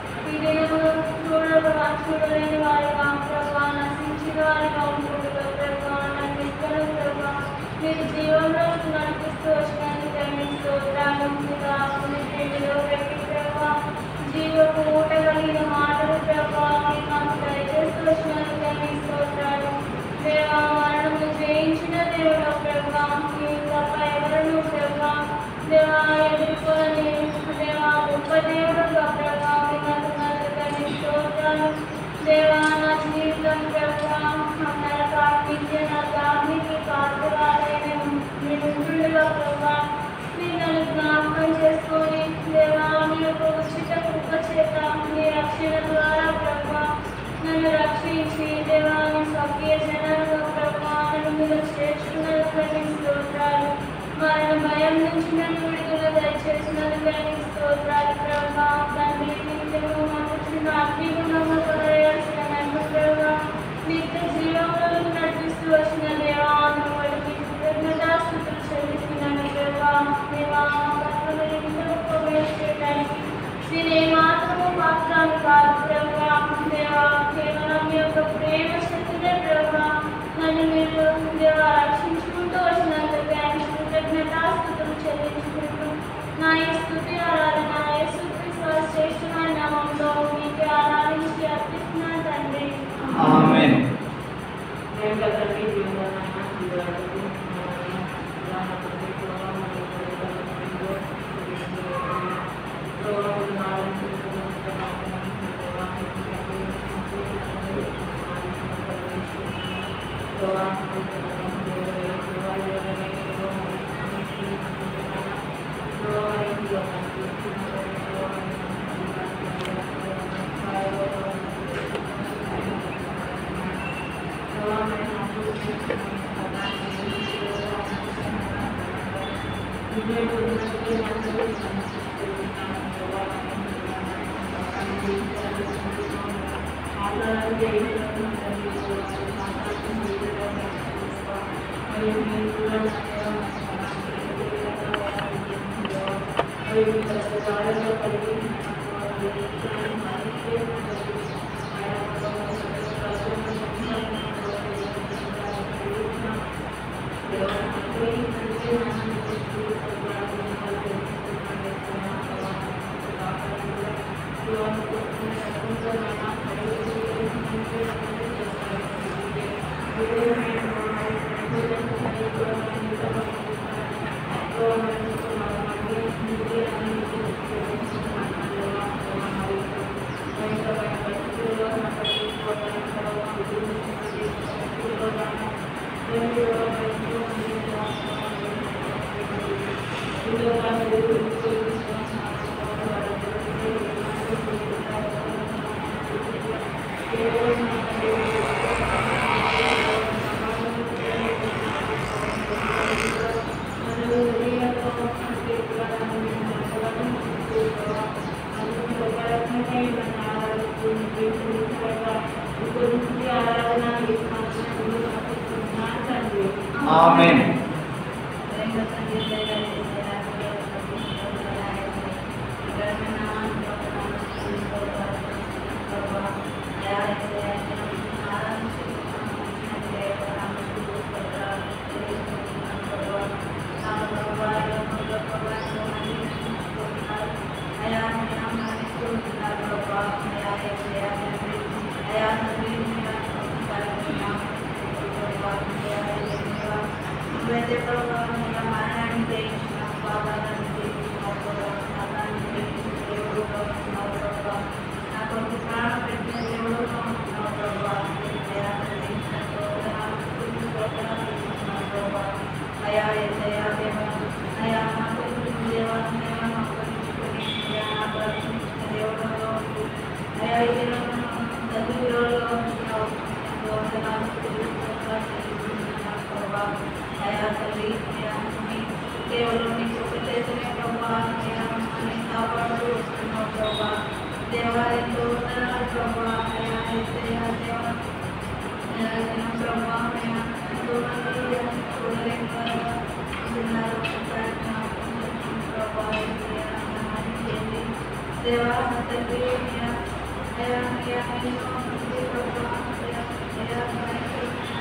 ఈ దినములు చూడగా చూడలేని వారిగా ప్రభా నశించిన వారిగా ఉంటుండగా ప్రభా నన్ను ఇద్దరు ప్రభా మీరు జీవంలో నడిపిస్తూ వచ్చినందుకు మీకు స్తోత్రాలు ఇంకా మీ ప్రేమిలో పెట్టి ప్రభా జీవపు ఊట కలిగిన మాటలు ప్రభా మీరు నాకు దయచేస్తూ వచ్చినందుకు మీకు స్తోత్రాలు దేవా మరణము జయించిన దేవుడు ప్రభా మీరు తప్ప ఎవరు ప్రభా దేవా ఎదుర్కొని దేవా గొప్ప దేవుడుగా ప్రభా మీకు అందుకు స్తోత్రాలు దేవా నా జీవితం ప్రభా నరకాగ్నిత్య నరకాగ్నికి పాత్రలైన నిండుగా ప్రభా మీరు నన్ను జ్ఞాపకం చేసుకొని దేవా మీ యొక్క ఉచిత కృప చేత మీ రక్షణ ద్వారా ప్రభా నన్ను రక్షించి దేవా మీ స్వకీయ జనాలుగా ప్రభా నన్ను మీరు చేర్చుకున్నందుకు నీకు స్తోత్రాలు మరణ భయం నుంచి నన్ను విడుదల దయచేసినందుకు నీకు స్తోత్రాలు ప్రభా తండ్రి నిత్యము మాకు చిన్న అగ్నిగుణంలో కొలయాల్సిన నన్ను ప్రభా నిత్య జీవంలో నడిపిస్తూ వచ్చిన దేవా అన్నవాడికి కృతజ్ఞతాస్థుతులు చెల్లిస్తున్నాను ప్రభా దేవా కర్మలు ఎంతో ఉపయోగించడానికి నేను ఏమాత్రము మాత్రాలు కాదు ప్రభా దేవా కేవలం మీ యొక్క ప్రేమ శక్తినే ప్రభా నన్ను మీరు దేవా రక్షించుకుంటూ వచ్చినందుకు ఆయన కృతజ్ఞతాస్థుతులు చెల్లించుకుంటూ నా ఈ స్థుతి ఆరాధన యేసుక్రీస్తు శ్రేష్ఠమైన నామంలో మీకు ఆరాధించి అర్పిస్తున్నాను తండ్రి ఆమెన్ Thank you. ఆమెన్ నువ్వైతే ప్రభావ మరణాన్ని జయించిన పాపాలను జయించిన పాపాన్ని జయించిన దేవుడు ప్రభావ నా కొరకు ప్రాణం పెట్టిన దేవుడు ప్రభావ అయా అయా దేవ అయా మా కొరకు దేవ అయా మా కొరకు అయా నా ప్రశ్నించిన దేవుడు అయా ఈ దినం చదువులో అయా తల్లి అయా మీ కేవలం మీ చేతనే ప్రభా అయా అని కాపాడుతూ వస్తున్నావు ప్రభా దేవాలయంలో వందనాలు ప్రభా అయా అయా దేవ అయా దినం ప్రభా అయా ఎంతో మంది చూడలేక ఉన్నారు ప్రార్థన ప్రభా అయా సహాయం చేయండి దేవా తండ్రి అయా అయా అయా ఎన్నో మంది ప్రభా అయా అయా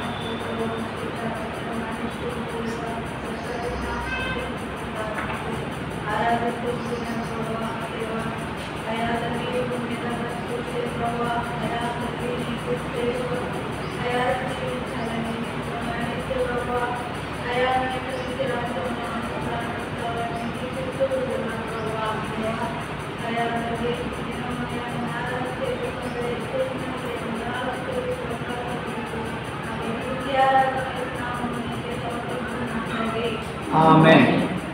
ఆమెన్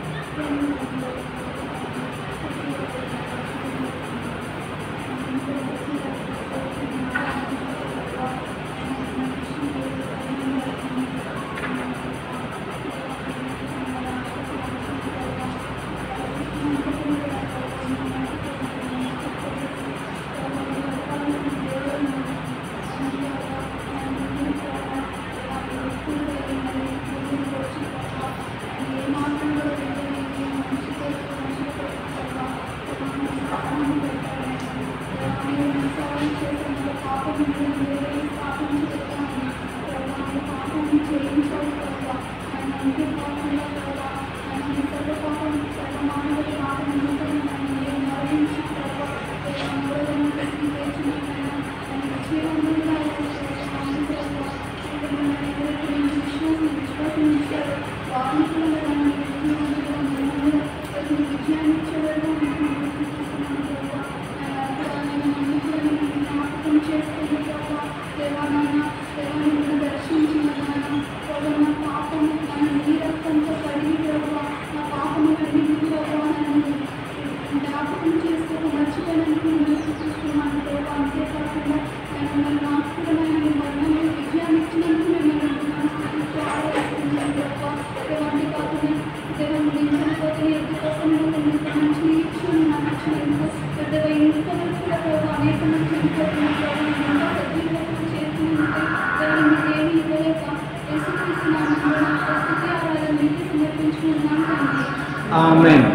ఆమెన్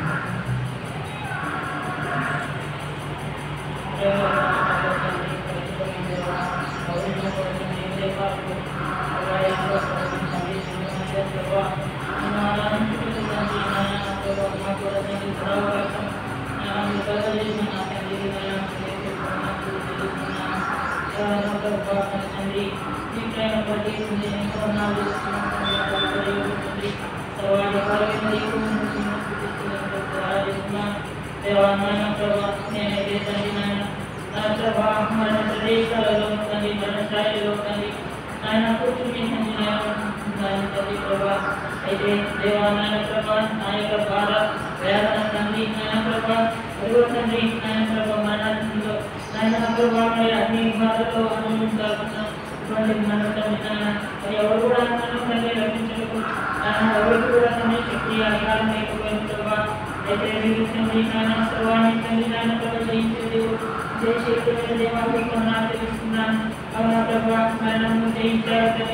దేవాలయ ప్రభావ నేను తండ్రి నాయన నా ప్రభా మన ప్రదేశాలలో తండ్రి మన స్థాయిలో తండ్రి ఆయన కూర్చుని తండ్రి నాయన తండ్రి ప్రభా అయితే దేవాలయ ప్రభా నా యొక్క బాధ వేదన తండ్రి నాయన ప్రభా అదిగో తండ్రి నాయన ప్రభా మరణంలో నాయన ప్రభా మరి అన్ని బాధలో అనుభవించాల్సిన ఇటువంటి మన తండ్రి నాయన మరి ఎవరు కూడా నన్ను తండ్రి రక్షించకు నాయన ఎవరికి కూడా తండ్రి శక్తి అధికారం లేకపోయిన ప్రభా అయితే మీరు తండ్రి నాయన సర్వాన్ని తండ్రి నాయన ప్రభా జయించే దేవుడు జయశక్తిమైన దేవాలకు కొన్నాళ్ళు తెలుస్తున్నాను అవునా ప్రభా మరణము జయించారు తండ్రి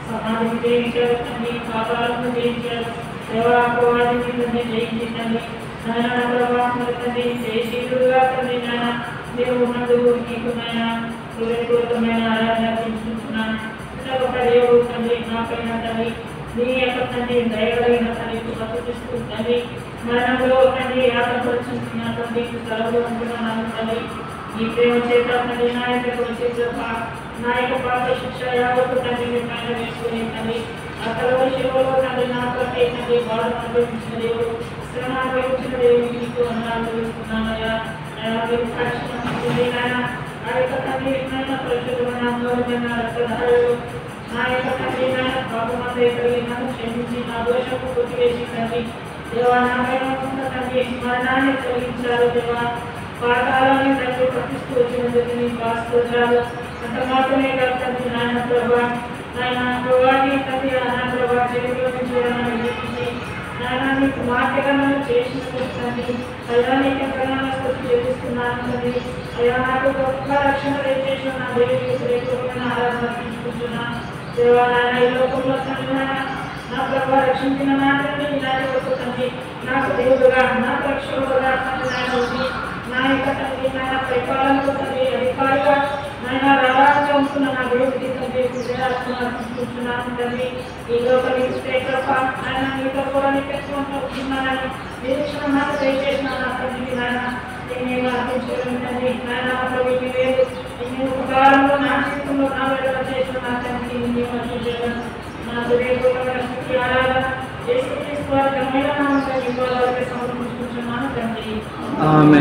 సమాధిని జయించారు తండ్రి పాపాలను జయించారు దేవాపవాదిని తండ్రి జయించిందండి నాయన నా ప్రభా మరి తండ్రి జయశీలుగా తండ్రి నాయన దేవుడు ఉన్నందుకు నీకు నాయన హృదయపూర్వకమైన ఆరాధన అర్పించుకుంటున్నాను ఒక దేవుడు తండ్రి నాపైన తండ్రి నీ యొక్క తండ్రి దయగలిగిన తండ్రి ప్రతిస్తూ తండ్రి మరణంలో తండ్రి ఆటపడుచుంటున్న తండ్రి సెలవులు ఉంటున్నాను తండ్రి ఈ ప్రేమ చేత తండ్రి నా యొక్క వచ్చే నా యొక్క పాప శిక్ష యావత్తు తండ్రి మీ పైన వేసుకుని తండ్రి ఆ కలవ శివలో తండ్రి నా కొరకే తండ్రి బాధ అనుభవించిన దేవుడు శ్రమ అనుభవించిన దేవుడు నీకు అన్నాలు తెలుస్తున్నానయ్యా అయ్యా మీరు సాక్ష్యం ఇస్తుంది నాయన ఆ యొక్క తండ్రి నాయన పరిశుభ్రమైన అమూల్యమైన రక్తధారలు నా యొక్క తండ్రి నాయన పాపమందే కలిగి నన్ను క్షమించి నా దోషము కొట్టివేసి తండ్రి దేవా నా పైన ఉన్న తండ్రి మరణాన్ని తొలగించారు దేవా పాతాలని తండ్రి పట్టిస్తూ వచ్చినందుకు నీ భాస్కరాలు అంత మాత్రమే కాదు తండ్రి నాయన ప్రభా నాయన ప్రభాని తండ్రి నా ప్రభా చెవిలో నుంచి నన్ను విడిపించి నాయన నీకు మాటలను చేసినందుకు తండ్రి అయ్యా నీకు ఎంతగానో స్థుతి చెల్లిస్తున్నాను తండ్రి అయ్యా నాకు గొప్ప రక్షణ దయచేసిన నా దేవుడికి ప్రేమమైన ఆరాధన అర్పించుకుంటున్నాను దేవా నాయన ఈ లోకంలో తండ్రి నాయన నా ప్రభా రక్షించిన నా తండ్రి ఇలాంటి వరకు తండ్రి నాకు దేవుడుగా నాకు రక్షకుడుగా తండ్రి నాయన ఉంది నా యొక్క తండ్రి నాయన పరిపాలనకు తండ్రి అధికారిగా నాయన రావాలని ఉంటున్న నా దేవుడికి తండ్రి అర్పించుకుంటున్నాను తండ్రి ఈ లోపల ఇస్తే కృప ఆయన మీతో కూడా నిత్యత్వంతో ఉంటున్నానని నిరీక్షణ నాకు దయచేసిన నా తండ్రికి నాయన నేను అర్పించుకోవడం తండ్రి నాయన ప్రభుకి లేదు ఎన్ని ఉపకారంలో నా జీవితంలో నా వెళ్ళ చేసిన నా తండ్రికి నేను అర్పించగలను నా హృదయపూర్వక స్థితి ఆరాధన యేసుక్రీస్తు వారి ఘనమైన నామములో ఇవ్వాలని సమర్పించుకుంటున్నాను తండ్రి ఆమె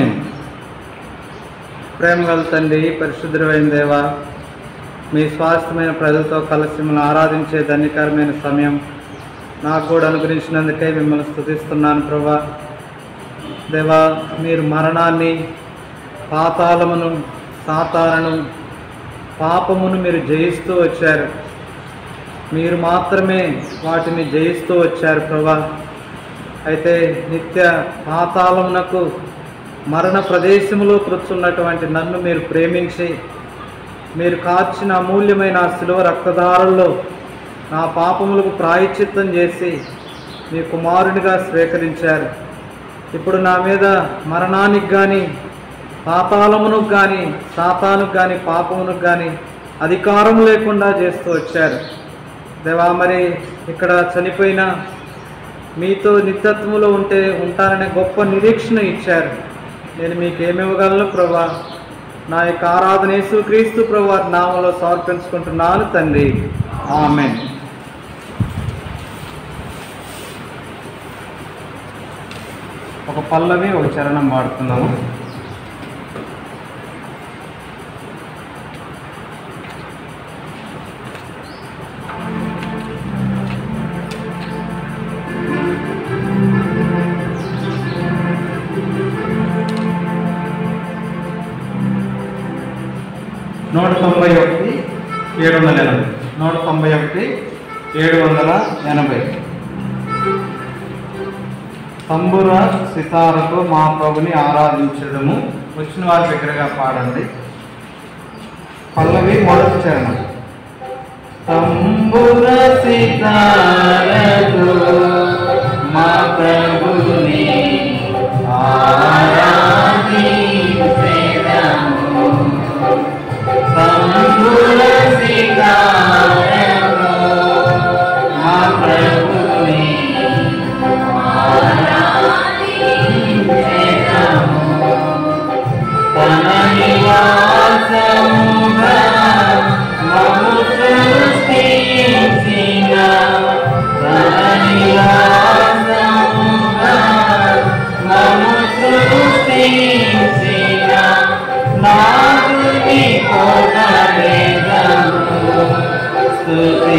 ప్రేమ గల తండ్రి పరిశుద్ధమైన దేవ మీ స్వాస్థ్యమైన ప్రజలతో కలిసి మిమ్మల్ని ఆరాధించే ధన్యకరమైన సమయం నాకు కూడా అనుగ్రహించినందుకే మిమ్మల్ని స్తుతిస్తున్నాను ప్రభా దేవా మీరు మరణాన్ని పాతాళమును సాతాలను పాపమును మీరు జయిస్తూ వచ్చారు మీరు మాత్రమే వాటిని జయిస్తూ వచ్చారు ప్రభా అయితే నిత్య పాతాళమునకు మరణ ప్రదేశములో కూర్చున్నటువంటి నన్ను మీరు ప్రేమించి మీరు కార్చిన అమూల్యమైన ఆ శిలువ రక్తధారల్లో నా పాపములకు ప్రాయశ్చిత్తం చేసి మీ కుమారునిగా స్వీకరించారు ఇప్పుడు నా మీద మరణానికి కానీ పాతాళమునకు కానీ సాతానుకు కానీ పాపమునకు కానీ అధికారం లేకుండా చేస్తూ వచ్చారు దేవా మరి ఇక్కడ చనిపోయిన మీతో నిత్యత్వంలో ఉంటే ఉంటారనే గొప్ప నిరీక్షణ ఇచ్చారు నేను మీకు ఏమి ఇవ్వగలను ప్రభా నా యొక్క ఆరాధన యేసు క్రీస్తు ప్రభు వారి నామంలో సమర్పించుకుంటున్నాను తండ్రి ఆమె ఒక పల్లవి ఒక చరణం వాడుతున్నాము నూట తొంభై ఒకటి ఏడు వందల ఎనభై నూట తొంభై ఒకటి ఏడు వందల ఎనభై తంబుర సితారతో మా ప్రభుని ఆరాధించడము వచ్చిన వారి దగ్గరగా పాడండి పల్లవి మొదటి చరణం తంబుర సితారతో మా ప్రభుని ఆరాధించడము తంబుర సితారతో మా ప్రభుని తన నివాసముగా మము సృష్టించిన తన నివాసముగా మము సృష్టించిన నాదుని పొగడెదము స్తుతి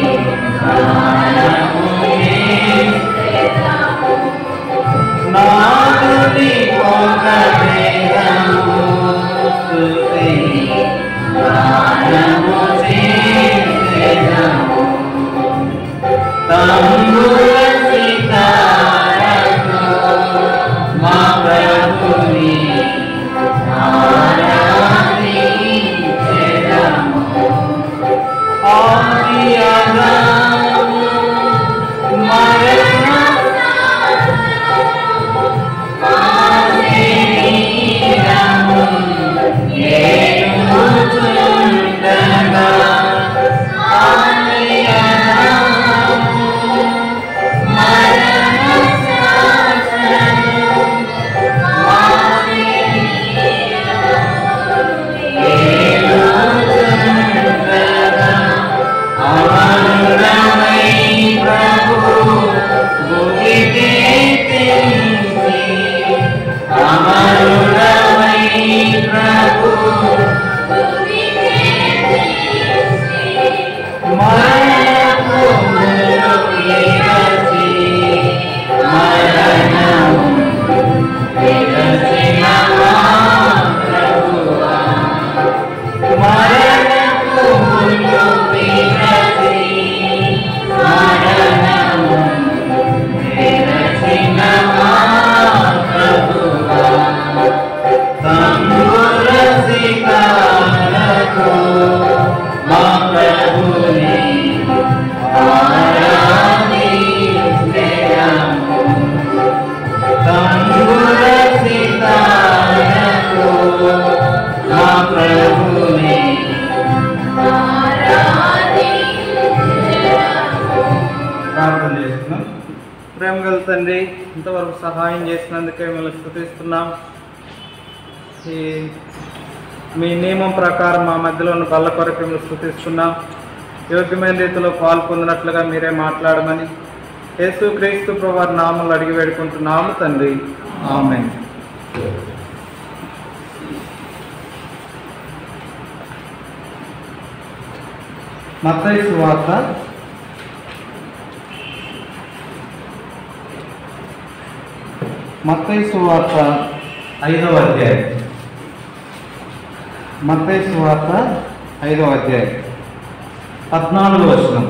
నాదుని పొగడెదము స్తుతి గానము చేసెదము తంబుర సితారతో మా ప్రభుని ఆరాధించెదము ఆది అగ చేసుకున్నాం ప్రేమ గల తండ్రి ఇంతవరకు సహాయం చేసినందుకే మిమ్మల్ని స్థుతిస్తున్నాం ఈ మీ నియమం ప్రకారం మా మధ్యలో ఉన్న బల్ల కొరకు మిమ్మల్ని స్థుతిస్తున్నాం యోగ్యమైన రీతిలో పాల్పొందినట్లుగా మీరే మాట్లాడమని యేసు క్రీస్తు ప్రభు నామలు అడిగి వేడుకుంటున్నాము తండ్రి ఆమె మత్తయి సువార్త మత్తయి సువార్త ఐదవ అధ్యాయం మత్తయి సువార్త ఐదవ అధ్యాయం పద్నాలుగు వచనం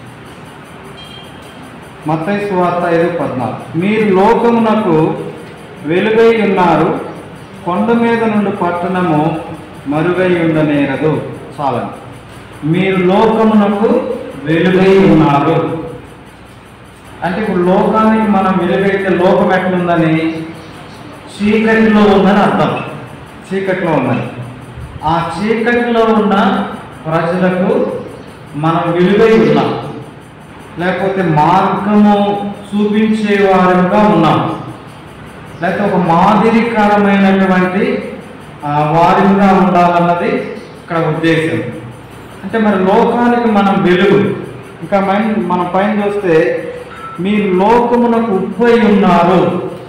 మత్తయి సువార్త ఐదు పద్నాలుగు మీరు లోకమునకు వెలుగై ఉన్నారు కొండ మీద నుండి పట్టణము మరుగై ఉండనేరదు చాలండి మీరు లోకమునకు వెలుగై ఉన్నారు అంటే ఇప్పుడు లోకానికి మనం వెలుగైతే లోకం ఎట్లుందని చీకటిలో ఉందని అర్థం చీకటిలో ఉందని ఆ చీకటిలో ఉన్న ప్రజలకు మనం వెలుగై ఉన్నాం లేకపోతే మార్గము చూపించే వారుగా ఉన్నాం లేకపోతే ఒక మాదిరికరమైనటువంటి ఆ, వారిగా ఉండాలన్నది ఇక్కడ ఉద్దేశం అంటే మరి లోకానికి మనం వెలుగు ఇంకా మైన్ మన పైన చూస్తే మీరు లోకమునకు ఉప్పు అయి ఉన్నారు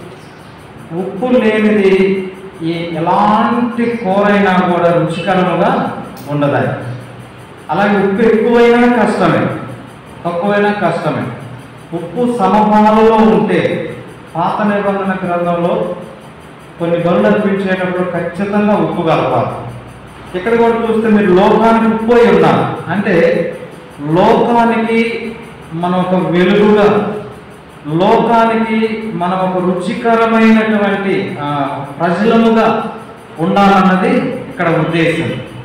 ఉప్పు లేనిది ఈ ఎలాంటి కూరైనా కూడా రుచికరముగా ఉండదు అలాగే ఉప్పు ఎక్కువైనా కష్టమే తక్కువైనా కష్టమే ఉప్పు సమపాలలో ఉంటే పాత నిబంధన గ్రంథంలో కొన్ని బరులు అర్పించేటప్పుడు ఖచ్చితంగా ఉప్పు కలపాలి ఇక్కడ కూడా చూస్తే మీరు లోకానికి ఉప్పు అయి ఉన్నారు అంటే లోకానికి మనం ఒక వెలుగుగా లోకానికి మనం ఒక రుచికరమైనటువంటి ఆ, ప్రజలముగా ఉండాలన్నది ఇక్కడ ఉద్దేశం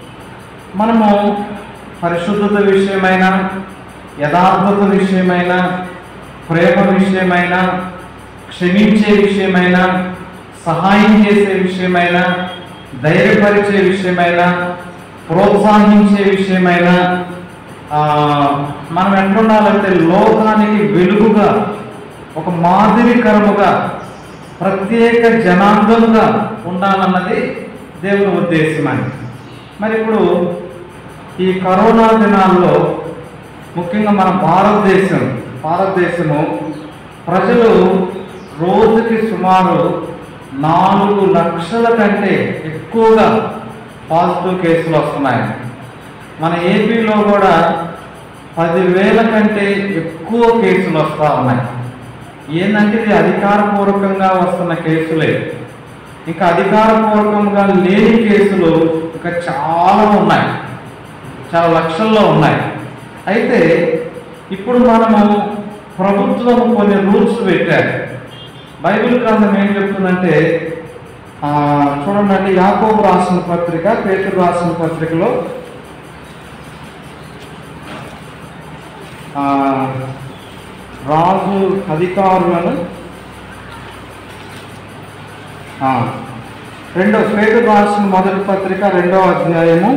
మనము పరిశుద్ధత విషయమైన యథార్థత విషయమైన ప్రేమ విషయమైన క్షమించే విషయమైన సహాయం చేసే విషయమైన ధైర్యపరిచే విషయమైన ప్రోత్సహించే విషయమైన ఆ, మనం ఎట్లుండాలంటే లోకానికి వెలుగుగా ఒక మాదిరికరముగా ప్రత్యేక జనాంగముగా ఉండాలన్నది దేవుని ఉద్దేశం అని మరి ఇప్పుడు ఈ కరోనా దినాల్లో ముఖ్యంగా మన భారతదేశం భారతదేశము ప్రజలు రోజుకి సుమారు నాలుగు లక్షల కంటే ఎక్కువగా పాజిటివ్ కేసులు వస్తున్నాయి మన ఏపీలో కూడా పదివేల కంటే ఎక్కువ కేసులు వస్తూ ఉన్నాయి ఏంటంటే ఇది అధికారపూర్వకంగా వస్తున్న కేసులే ఇంకా అధికారపూర్వకంగా లేని కేసులు ఇంకా చాలా ఉన్నాయి చాలా లక్షల్లో ఉన్నాయి అయితే ఇప్పుడు మనము ప్రభుత్వం కొన్ని రూల్స్ పెట్టారు బైబిల్ గ్రంథం ఏం చెప్తుందంటే ఆ, చూడండి యాకోబు రాసిన పత్రిక పేతురు రాసిన పత్రికలో ఆ, రాజు అధికారులను ఆ, రెండో పేరు రాసిన మొదటి పత్రిక రెండో అధ్యాయము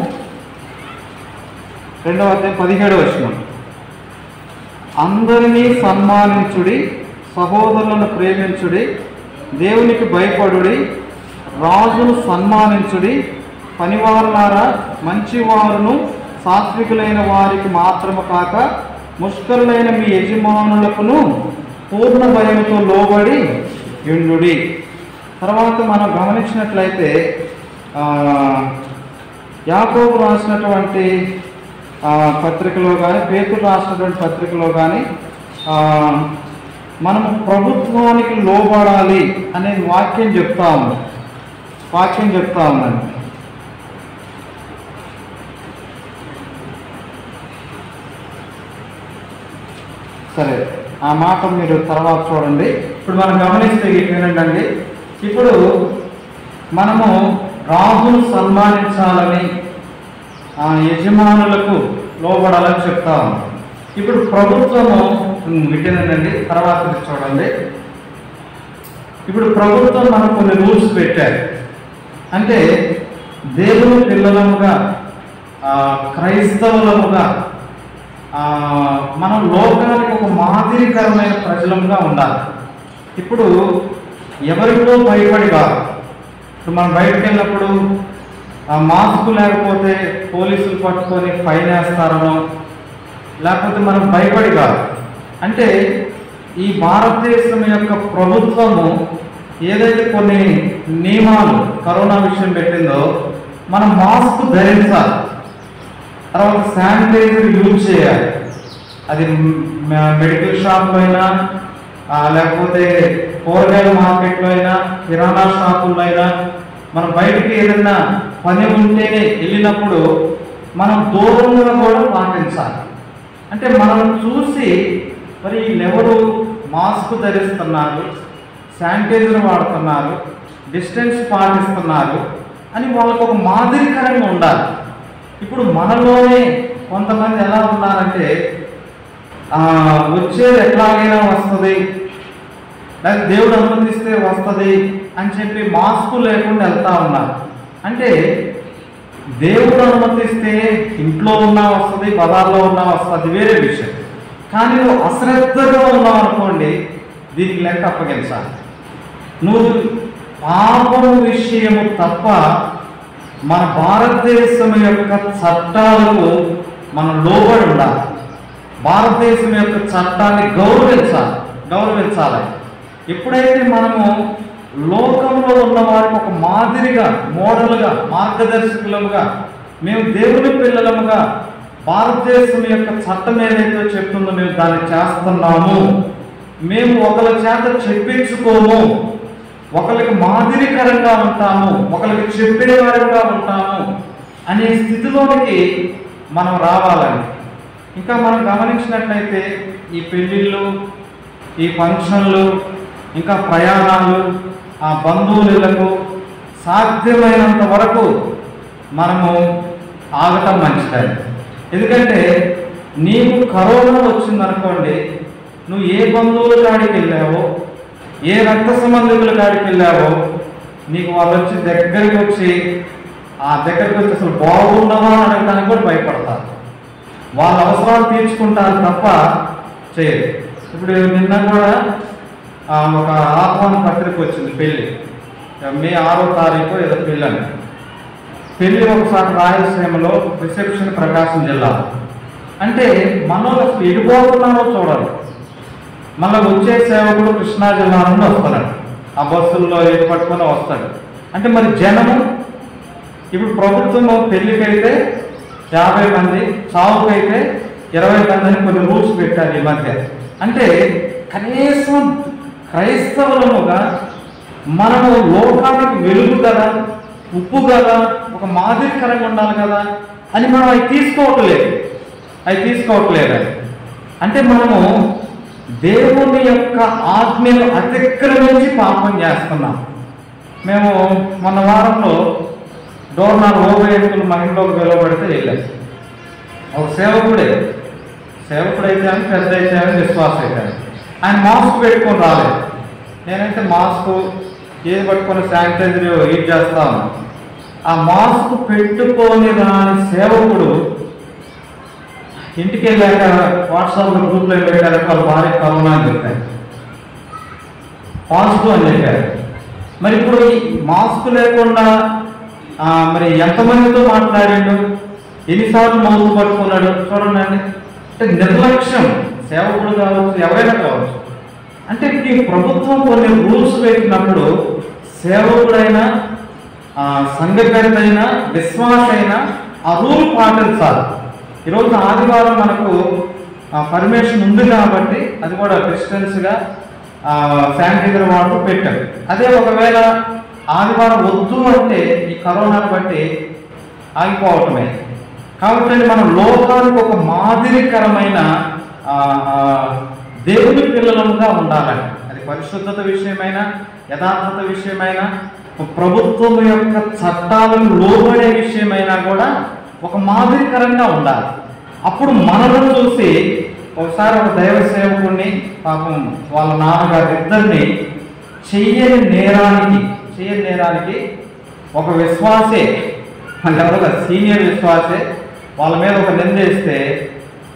రెండో అధ్యాయం పదిహేడు వచనం అందరినీ సన్మానించుడి సహోదరులను ప్రేమించుడి దేవునికి భయపడుడి రాజును సన్మానించుడి పనివారులారా మంచివారును సాత్వికులైన వారికి మాత్రము కాక ముష్కరులైన మీ యజమానులకును పూర్ణ భయంతో లోబడి యుండుడి తర్వాత మనం గమనించినట్లయితే ఆ, యాకోబు రాసినటువంటి ఆ, పత్రికలో కానీ పేతులు రాసినటువంటి పత్రికలో కానీ ఆ, మనము ప్రభుత్వానికి లోబడాలి అనే వాక్యం చెప్తా ఉంది వాక్యం చెప్తా ఉందండి సరే ఆ మాట మీరు తర్వాత చూడండి ఇప్పుడు మనం గమనిస్తే ఏంటంటే ఇప్పుడు మనము రాజును సన్మానించాలని ఆ యజమానులకు లోబడాలని చెప్తా ఉన్నాం ఇప్పుడు ప్రభుత్వము వింటేనండి తర్వాత ఇది చూడండి ఇప్పుడు ప్రభుత్వం మనకు కొన్ని రూల్స్ పెట్టారు అంటే దేవుని పిల్లలముగా ఆ, క్రైస్తవులముగా ఆ, మనం లోకానికి ఒక మాదిరికరమైన ప్రజలంగా ఉండాలి ఇప్పుడు ఎవరికో భయపడి కాదు ఇప్పుడు మనం బయటకు వెళ్ళినప్పుడు ఆ మాస్క్ లేకపోతే పోలీసులు పట్టుకొని ఫైన్ వేస్తారనో లేకపోతే మనం భయపడి కాదు అంటే ఈ భారతదేశం యొక్క ప్రభుత్వము ఏదైతే కొన్ని నియమాలు కరోనా విషయం పెట్టిందో మనం మాస్క్ ధరించాలి తర్వాత శానిటైజర్ యూజ్ చేయాలి అది మ- మెడికల్ షాప్లో అయినా ఆ, లేకపోతే కూరగాయల మార్కెట్లో అయినా కిరాణా షాపుల్లో అయినా మనం బయటికి ఏదైనా పని ఉంటేనే వెళ్ళినప్పుడు మనం దూరంగా కూడా పాటించాలి అంటే మనం చూసి మరి వీళ్ళెవరు మాస్క్ ధరిస్తున్నారు శానిటైజర్ వాడుతున్నారు డిస్టెన్స్ పాటిస్తున్నారు అని వాళ్ళకు ఒక మాదిరికరంగా ఉండాలి ఇప్పుడు మనలోనే కొంతమంది ఎలా ఉన్నారంటే ఆ, వచ్చేది ఎట్లాగైనా వస్తుంది లేదా దేవుడు అనుమతిస్తే వస్తుంది అని చెప్పి మాస్క్ లేకుండా వెళ్తా ఉన్నారు అంటే దేవుడు అనుమతిస్తే ఇంట్లో ఉన్నా వస్తుంది బజార్లో ఉన్నా వస్తుంది అది వేరే విషయం కానీ నువ్వు అశ్రద్ధగా ఉన్నావు అనుకోండి దీనికి లెక్క అప్పగించాలి నువ్వు పాపం విషయము తప్ప మన భారతదేశం యొక్క చట్టాలకు మనం లోబడి ఉండాలి భారతదేశం యొక్క చట్టాన్ని గౌరవించాలి గౌరవించాలి ఎప్పుడైతే మనము లోకంలో ఉన్న వారికి ఒక మాదిరిగా మోడల్గా మార్గదర్శకులముగా మేము దేవుని పిల్లలముగా భారతదేశం యొక్క చట్టం ఏదైతే చెప్తుందో మేము దాన్ని చేస్తున్నాము మేము ఒకరి చేత చెప్పించుకోము ఒకరికి మాదిరికరంగా ఉంటాము ఒకరికి చెప్పేవారుగా ఉంటాము అనే స్థితిలోనికి మనం రావాలని ఇంకా మనం గమనించినట్లయితే ఈ పెళ్ళిళ్ళు ఈ ఫంక్షన్లు ఇంకా ప్రయాణాలు ఆ బంధువులకు సాధ్యమైనంత వరకు మనము ఆగటం మంచిది ఎందుకంటే నీకు కరోనా వచ్చిందనుకోండి నువ్వు ఏ బంధువుల కాడికి వెళ్ళావో ఏ రక్త సంబంధికుల కాడికి వెళ్ళావో నీకు వాళ్ళు వచ్చి దగ్గరికి వచ్చి ఆ దగ్గరికి వచ్చి అసలు బాగున్నావా అని అడగడానికి కూడా భయపడతారు వాళ్ళ అవసరాలు తీర్చుకుంటారు తప్ప చేయరు ఇప్పుడు నిన్న కూడా ఆ, ఒక ఆహ్వాన పత్రిక వచ్చింది పెళ్ళి మే ఆరో తారీఖు ఏదో పెళ్ళి అని పెళ్ళి ఒకసారి రాయలసీమలో రిసెప్షన్ ప్రకాశం జిల్లా అంటే మనలో అసలు ఎడిపోతున్నారో చూడాలి మళ్ళీ వచ్చే సేవకుడు కృష్ణా జిల్లా నుండి వస్తున్నాడు ఆ బస్సుల్లో ఏది పట్టుకొని వస్తాడు అంటే మరి జనము ఇప్పుడు ప్రభుత్వం పెళ్లికైతే యాభై మంది చావుకైతే ఇరవై మంది అని కొన్ని రూల్స్ పెట్టారు ఈ మధ్య అంటే కనీసం క్రైస్తవులముగా మనము లోకానికి వెలుగు కదా ఉప్పు కదా ఒక మాదిరికరంగా ఉండాలి కదా అని మనం అవి తీసుకోవట్లేదు అవి తీసుకోవట్లేదు అది. అంటే మనము దేవుని యొక్క ఆజ్ఞను అతిక్రమించి పాపం చేస్తున్నాం మేము మొన్న వారంలో డోర్నాల్ ఓబేకులు మహిళలోకి వెలువబడితే వెళ్ళాం ఒక సేవకుడే సేవకుడైతే అని పెద్ద అయితే అని విశ్వాస అయితే అని. ఆయన మాస్క్ పెట్టుకొని రాలేదు నేనైతే మాస్క్ ఏది పట్టుకొని శానిటైజర్ యూజ్ చేస్తాను ఆ మాస్క్ పెట్టుకొని రాని సేవకుడు ఇంటికి వెళ్ళాక వాట్సాప్లో గ్రూప్లో పెట్టారు వాళ్ళ భార్య కరోనా అని చెప్పారు పాజిటివ్ అని చెప్పారు మరి ఇప్పుడు ఈ మాస్క్ లేకుండా ఆ, మరి ఎంతమందితో మాట్లాడిండు ఎన్నిసార్లు మౌత్ పట్టుకున్నాడు చూడండి అంటే నిర్లక్ష్యం సేవకుడు కావచ్చు ఎవరైనా కావచ్చు అంటే ఈ ప్రభుత్వం కొన్ని రూల్స్ పెట్టినప్పుడు సేవకుడైనా ఆ, సంఘకర్తైనా విశ్వాస అయినా ఆ రూల్ పాటించాలి ఈరోజు ఆదివారం మనకు పర్మిషన్ ఉంది కాబట్టి అది కూడా డిస్టెన్స్గా శానిటైజర్ వాడుతూ పెట్టారు అదే ఒకవేళ ఆదివారం వద్దు అంటే ఈ కరోనాను బట్టి ఆగిపోవటమే కాబట్టి మనం లోకానికి ఒక మాదిరికరమైన ఆ, ఆ, దేవుని పిల్లలుగా ఉండాలని అది పరిశుద్ధత విషయమైనా యథార్థత విషయమైనా ప్రభుత్వం యొక్క చట్టాలకు లోబడే విషయమైనా కూడా ఒక మాదిరికరంగా ఉండాలి అప్పుడు మనలను చూసి ఒకసారి ఒక దైవ సేవకుడిని పాపం వాళ్ళ నాన్నగారు ఇద్దరిని చెయ్యని నేరానికి చెయ్యని నేరానికి ఒక విశ్వాసే అంటే ఎవరో సీనియర్ విశ్వాసే వాళ్ళ మీద ఒక నిందేస్తే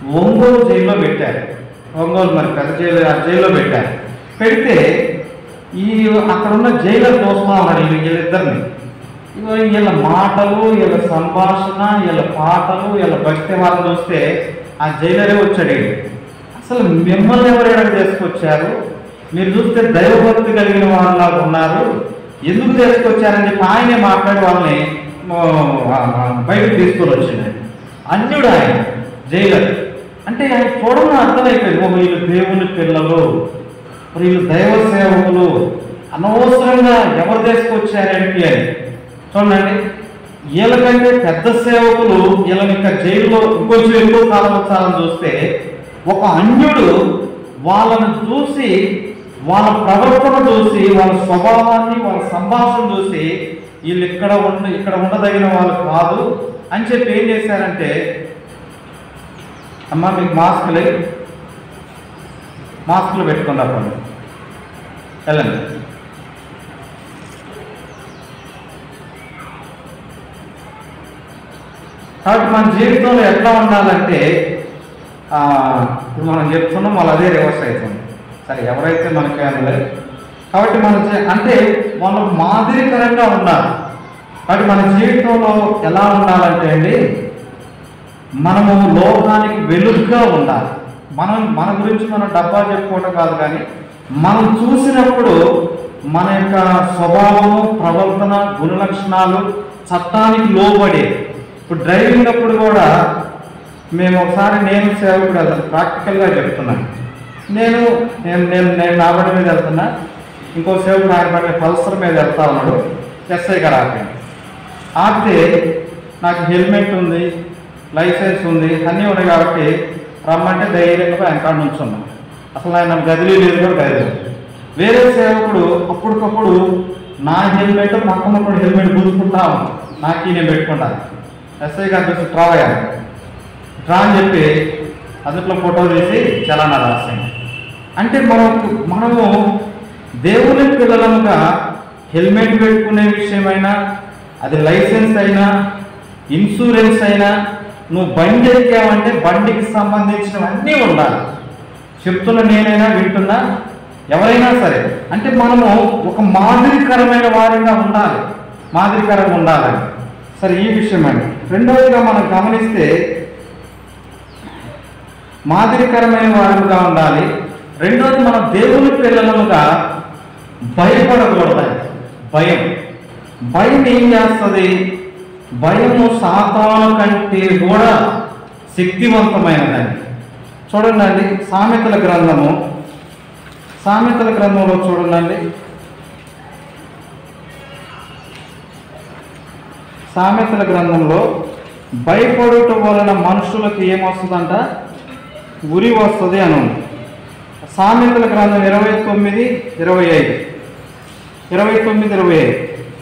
ఒంగోలు జైల్లో పెట్టారు ఒంగోలు మరి పెద్ద జైలు ఆ జైల్లో పెట్టారు పెడితే ఈ అక్కడ ఉన్న జైలర్ చూస్తా ఉన్నారు వీళ్ళు వీళ్ళిద్దరిని ఇగో వీళ్ళ మాటలు వీళ్ళ సంభాషణ వీళ్ళ పాటలు వీళ్ళ భక్తి వాళ్ళని చూస్తే ఆ జైలరే వచ్చాడు ఈడు. అసలు మిమ్మల్ని ఎవరు ఎక్కడ చేసుకొచ్చారు మీరు చూస్తే దైవభక్తి కలిగిన వాళ్ళలాగా ఉన్నారు ఎందుకు తీసుకొచ్చారని చెప్పి ఆయనే మాట్లాడి వాళ్ళని ఆ, ఆ, బయటకు తీసుకొని వచ్చింది అన్యుడు ఆయన జైలర్ అంటే ఆయన చూడడం అర్థమైపోయింది ఓ వీళ్ళు దేవుని పిల్లలు మరి వీళ్ళు దైవ సేవకులు అనవసరంగా ఎవరు తీసుకొచ్చారేంటి అని చూడండి వీళ్ళకంటే పెద్ద సేవకులు వీళ్ళని ఇంకా జైల్లో ఇంకొంచెం ఎక్కువ కాలం వచ్చాలని చూస్తే ఒక అన్యుడు వాళ్ళని చూసి వాళ్ళ ప్రవర్తన చూసి వాళ్ళ స్వభావాన్ని వాళ్ళ సంభాషణ చూసి వీళ్ళు ఇక్కడ ఉండ ఇక్కడ ఉండదగిన వాళ్ళు కాదు అని చెప్పి ఏం చేశారంటే అమ్మ మీకు మాస్కులే మాస్కులు పెట్టుకుని రాకండి వెళ్ళండి కాబట్టి మన జీవితంలో ఎట్లా ఉండాలంటే ఆ, ఇప్పుడు మనం చెప్తున్నాం వాళ్ళు అదే రివర్స్ అవుతుంది సరే ఎవరైతే మనకి అనలే కాబట్టి మన జీ- అంటే వాళ్ళు మాదిరికరంగా ఉండాలి కాబట్టి మన జీవితంలో ఎలా ఉండాలంటే అండి మనము లోకానికి వెలుగుగా ఉండాలి మనం మన గురించి మనం డబ్బా చెప్పుకోవటం కాదు కానీ మనం చూసినప్పుడు మన యొక్క స్వభావము ప్రవర్తన గుణలక్షణాలు చట్టానికి లోబడి ఇప్పుడు డ్రైవింగ్ అప్పుడు కూడా మేము ఒకసారి నేను సేవకుడు వెళ్తాను ప్రాక్టికల్గా చెప్తున్నాను నేను నేను నేను నేను నా బండి మీద వెళ్తున్నా ఇంకో సేవకుడు ఆయన బండి పల్సర్ మీద వెళ్తా ఉన్నాడు ఎస్ఐ గారు ఆపండి ఆపితే నాకు హెల్మెట్ ఉంది లైసెన్స్ ఉంది అన్నీ ఉన్నాయి కాబట్టి రమ్మంటే ధైర్యంగా ఆయన కాడ నుంచున్నాం అసలు ఆయన గదిలీ లేదు కూడా గది వేరే సేవకుడు అప్పటికప్పుడు నా హెల్మెట్ పక్కన కూడా హెల్మెట్ గుర్తుకుంటా నాకు నేను పెట్టుకుంటాను ఎస్ఐ గారు చూసి డ్రా అయ్యాను డ్రా అని చెప్పి అందులో ఫోటో తీసి చలానా రాసాను అంటే మనకు మనము దేవుని పిల్లలముగా హెల్మెట్ పెట్టుకునే విషయమైనా అది లైసెన్స్ అయినా ఇన్సూరెన్స్ అయినా నువ్వు బండి ఎక్కావంటే బండికి సంబంధించినవన్నీ ఉండాలి చెప్తున్న నేనైనా వింటున్నా ఎవరైనా సరే అంటే మనము ఒక మాదిరికరమైన వారిగా ఉండాలి మాదిరికరంగా ఉండాలని సరే ఈ విషయం అండి రెండవదిగా మనం గమనిస్తే మాదిరికరమైన వారుగా ఉండాలి రెండోది మన దేవుని పిల్లలముగా భయపడకూడదు భయం భయం ఏం చేస్తుంది భయము సాతాను కంటే కూడా శక్తివంతమైనదండి చూడండి అండి సామెతల గ్రంథము సామెతల గ్రంథంలో చూడండి సామెతల గ్రంథంలో భయపడుట వలన మనుషులకు ఏమొస్తుందంట ఉరి వస్తుంది అని ఉంది సామెతల గ్రంథం ఇరవై తొమ్మిది ఇరవై ఐదు ఇరవై తొమ్మిది ఇరవై ఐదు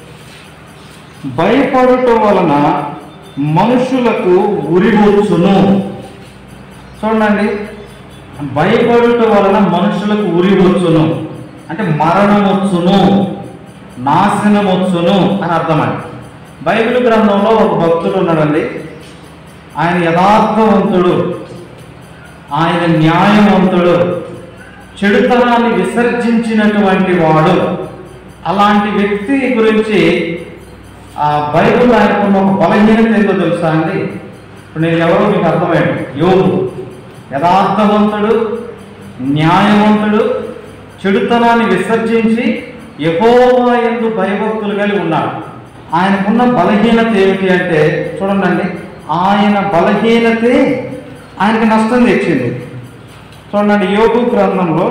భయపడుట వలన మనుషులకు ఉరి వచ్చును చూడండి భయపడుట వలన మనుషులకు ఉరి వచ్చును అంటే మరణం వచ్చును నాశనం వచ్చును అని అర్థమండి బైబిల్ గ్రంథంలో ఒక భక్తుడు ఉన్నాడండి ఆయన యథార్థవంతుడు ఆయన న్యాయవంతుడు చెడుతనాన్ని విసర్జించినటువంటి వాడు అలాంటి వ్యక్తి గురించి ఆ బైబిల్ ఆయనకున్న ఒక బలహీనత ఏంటో తెలుసా అండి ఇప్పుడు నేను ఎవరో మీకు అర్థమైంది యోగు యథార్థవంతుడు న్యాయవంతుడు చెడుతనాన్ని విసర్జించి యహోవా ఎందు భయభక్తులు కలిగి ఉన్నాడు ఆయనకున్న బలహీనత ఏమిటి అంటే చూడండి ఆయన బలహీనతే ఆయనకి నష్టం తెచ్చింది చూడండి యోగు గ్రంథంలో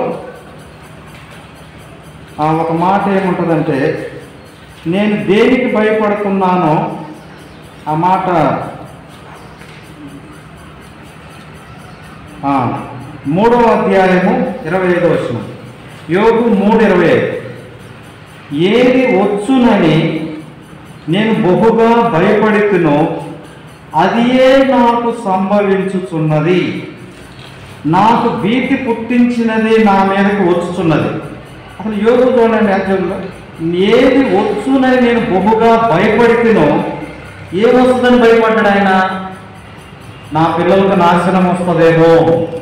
ఆ ఒక మాట ఏముంటుందంటే నేను దేనికి భయపడుతున్నానో ఆ మాట ఆ, మూడవ అధ్యాయము ఇరవై ఐదో వచ్చిన యోగు మూడు ఇరవై ఐదు ఏది వచ్చునని నేను బహుగా భయపడుతునో అదియే నాకు సంభవించుచున్నది నాకు భీతి పుట్టించినది నా మీదకు వచ్చుచున్నది అసలు యోగు చూడండి యాక్చువల్గా ఏది వచ్చునని నేను బహుగా భయపడితేనో ఏమొస్తుందని భయపడ్డాడు ఆయన నా పిల్లలకు నాశనం వస్తుందేమో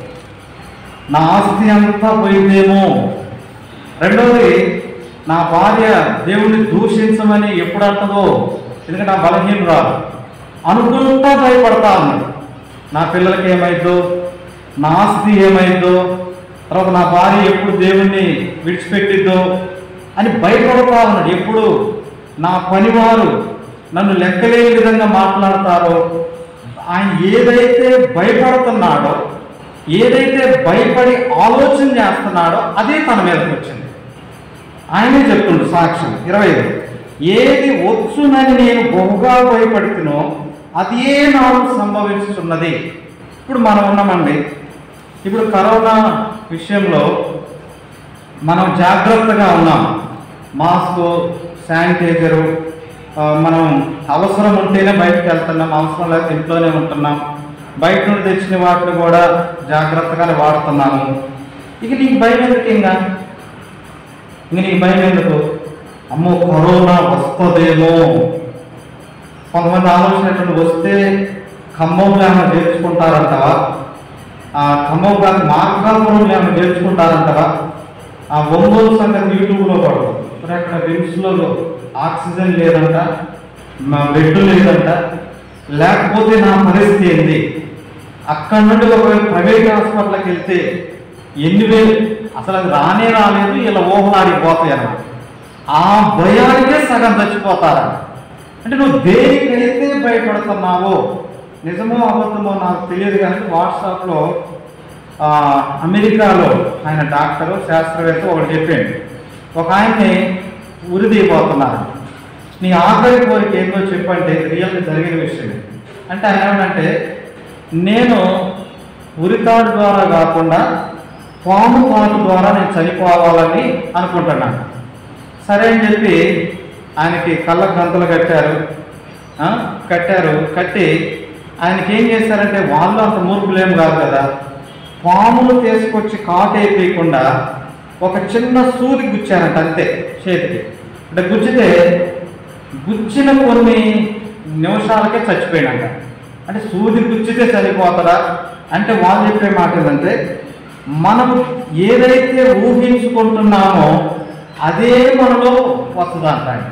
నా ఆస్తి అంతా పోయిందేమో రెండవది నా భార్య దేవుణ్ణి దూషించమని ఎప్పుడు అంటదో ఎందుకంటే నా బలహీనరాలు అనుకుంటా భయపడతా ఉన్నాడు నా పిల్లలకి ఏమైందో నా ఆస్తి ఏమైందో తర్వాత నా భార్య ఎప్పుడు దేవుణ్ణి విడిచిపెట్టిద్దో అని భయపడతా ఉన్నాడు ఎప్పుడు నా పనివారు నన్ను లెక్కలేని విధంగా మాట్లాడతారో ఆయన ఏదైతే భయపడుతున్నాడో ఏదైతే భయపడి ఆలోచన చేస్తున్నాడో అదే తన మీదకి వచ్చింది ఆయనే చెప్తుండు సాక్ష్యం ఇరవై ఐదు ఏది వచ్చునని నేను బహుగా భయపడుతునో అదే నాకు సంభవిస్తున్నది ఇప్పుడు మనం ఉన్నామండి ఇప్పుడు కరోనా విషయంలో మనం జాగ్రత్తగా ఉన్నాం మాస్క్ శానిటైజరు ఆ, మనం అవసరం ఉంటేనే బయటకు వెళ్తున్నాం అవసరం లేకపోతే ఇంట్లోనే ఉంటున్నాం బయట నుండి తెచ్చిన వాటిని కూడా జాగ్రత్తగానే వాడుతున్నాము ఇక నీకు భయం ఎందుకు ఇంకా ఇంక నీకు భయం ఎందుకు అమ్మో కరోనా వస్తుందేమో కొంతమంది ఆలోచన ఎట్లా వస్తే ఖమ్మంలో ఏమైనా చేర్చుకుంటారంటవా ఆ ఖమ్మం కాదు మార్గాపురంలో ఏమైనా చేర్చుకుంటారంటవా ఆ ఒంగోలు సంగతి యూట్యూబ్లో పడదు మరి అక్కడ విమ్స్లో ఆక్సిజన్ లేదంట మా బెడ్ లేదంట లేకపోతే నా పరిస్థితి ఏంది అక్కడ నుండి ఒకవేళ ప్రైవేట్ హాస్పిటల్కి వెళ్తే ఎన్ని వేలు అసలు అది రానే రాలేదు ఇలా ఊహలాడిపోతాయి అన్నమాట ఆ భయానికే సగం చచ్చిపోతారా అంటే నువ్వు దేనికైతే భయపడుతున్నావో నిజమో అబద్ధమో నాకు తెలియదు కానీ వాట్సాప్లో ఆ, అమెరికాలో ఆయన డాక్టరు శాస్త్రవేత్త ఒకటి చెప్పాడు ఒక ఆయన్ని ఉరిదీయబోతున్నారు నీ ఆఖరి కోరిక ఏందో చెప్పంటే రియల్గా జరిగిన విషయం అంటే ఆయన ఏమంటే నేను ఉరితాడు ద్వారా కాకుండా పాము కాటు ద్వారా నేను చనిపోవాలని అనుకుంటున్నాను సరే అని చెప్పి ఆయనకి కళ్ళ గంతలు కట్టారు ఆ, కట్టారు కట్టి ఆయనకి ఏం చేశారంటే వాళ్ళు అంత మూర్ఖులేం కాదు కదా పాములు తీసుకొచ్చి కాటు అయిపోయకుండా ఒక చిన్న సూది గుచ్చారంట అంతే చేతికి అంటే గుచ్చితే గుచ్చిన కొన్ని నిమిషాలకే చచ్చిపోయినాక అంటే సూది గుచ్చితే చనిపోతారా అంటే వాళ్ళు చెప్పే మాట ఏంటంటే మనము ఏదైతే ఊహించుకుంటున్నామో అదే మనలో వస్తుందంట ఆయన.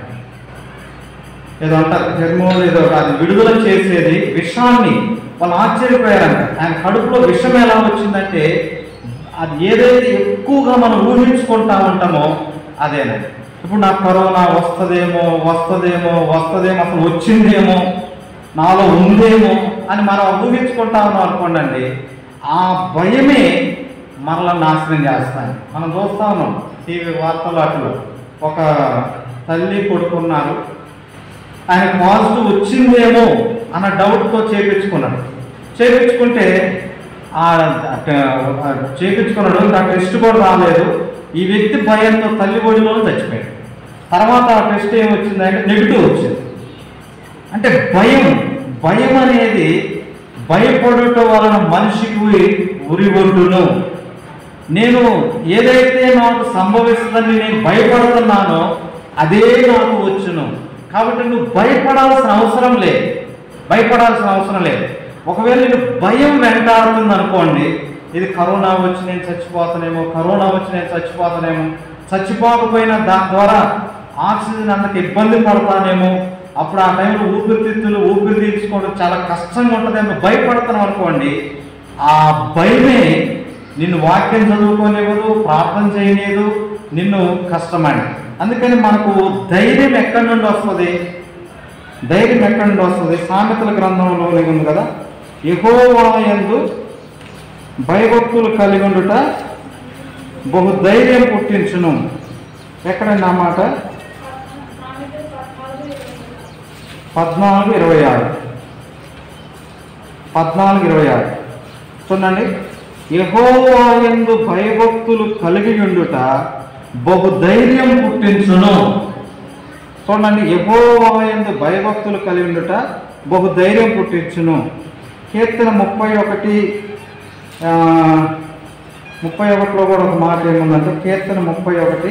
ఏదో అంటారు హెర్మోన్ ఏదో అది విడుదల చేసేది విషాన్ని వాళ్ళు ఆశ్చర్యపోయారంట ఆయన కడుపులో విషం ఎలా వచ్చిందంటే అది ఏదైతే ఎక్కువగా మనం ఊహించుకుంటా ఉంటామో అదేనా ఇప్పుడు నాకు కరోనా వస్తుందేమో వస్తుందేమో వస్తుందేమో అసలు వచ్చిందేమో నాలో ఉందేమో అని మనం ఊహించుకుంటా ఉన్నాం అనుకోండి ఆ భయమే మనల్ని నాశనం చేస్తాయి మనం చూస్తా ఉన్నాం టీవీ వార్తలు అట్లు ఒక తల్లి కొడుకున్నారు ఆయన పాజిటివ్ వచ్చిందేమో అన్న డౌట్తో చేపించుకున్నాడు చేపించుకుంటే ఆ ఆ చేపించుకున్నాడు ఆ టెస్ట్ కూడా రాలేదు ఈ వ్యక్తి భయంతో తల్లి ఒడిలోనే చచ్చిపోయాడు తర్వాత ఆ టెస్ట్ ఏం వచ్చిందంటే నెగిటివ్ వచ్చింది అంటే భయం భయం అనేది భయపడుట వలన మనిషికి ఉరి ఒడ్డును నేను ఏదైతే నాకు సంభవిస్తుందని నేను భయపడుతున్నానో అదే నాకు వచ్చును కాబట్టి నువ్వు భయపడాల్సిన అవసరం లేదు భయపడాల్సిన అవసరం లేదు ఒకవేళ నీకు భయం వెంటాడుతుంది అనుకోండి ఇది కరోనా వచ్చి నేను చచ్చిపోతానేమో కరోనా వచ్చి నేను చచ్చిపోతానేమో చచ్చిపోకపోయినా దాని ద్వారా ఆక్సిజన్ అంతకు ఇబ్బంది పడతానేమో అప్పుడు ఆ టైంలో ఊపిరితిత్తులు ఊపిరి తీసుకోవడం చాలా కష్టంగా ఉంటుందేమో భయపడుతున్నాం అనుకోండి ఆ భయమే నిన్ను వాక్యం చదువుకోనివ్వదు ప్రార్థన చేయలేదు నిన్ను కష్టమని అందుకని మనకు ధైర్యం ఎక్కడి నుండి వస్తుంది ధైర్యం ఎక్కడి నుండి వస్తుంది సామెతల గ్రంథంలో ఉంది కదా యహోవాయందు భయభక్తులు కలిగి ఉండుట బహు ధైర్యం పుట్టించును ఎక్కడండి ఆ మాట పద్నాలుగు ఇరవై ఆరు పద్నాలుగు ఇరవై ఆరు చూడండి యహోవాయందు భయభక్తులు కలిగి ఉండుట బహు ధైర్యం పుట్టించును చూడండి యహోవాయందు భయభక్తులు కలిగి ఉండుట బహు ధైర్యం పుట్టించును కీర్తన ముప్పై ఒకటి ఆ, ముప్పై ఒకటిలో కూడా ఒక మాట ఏముందంటే కీర్తన ముప్పై ఒకటి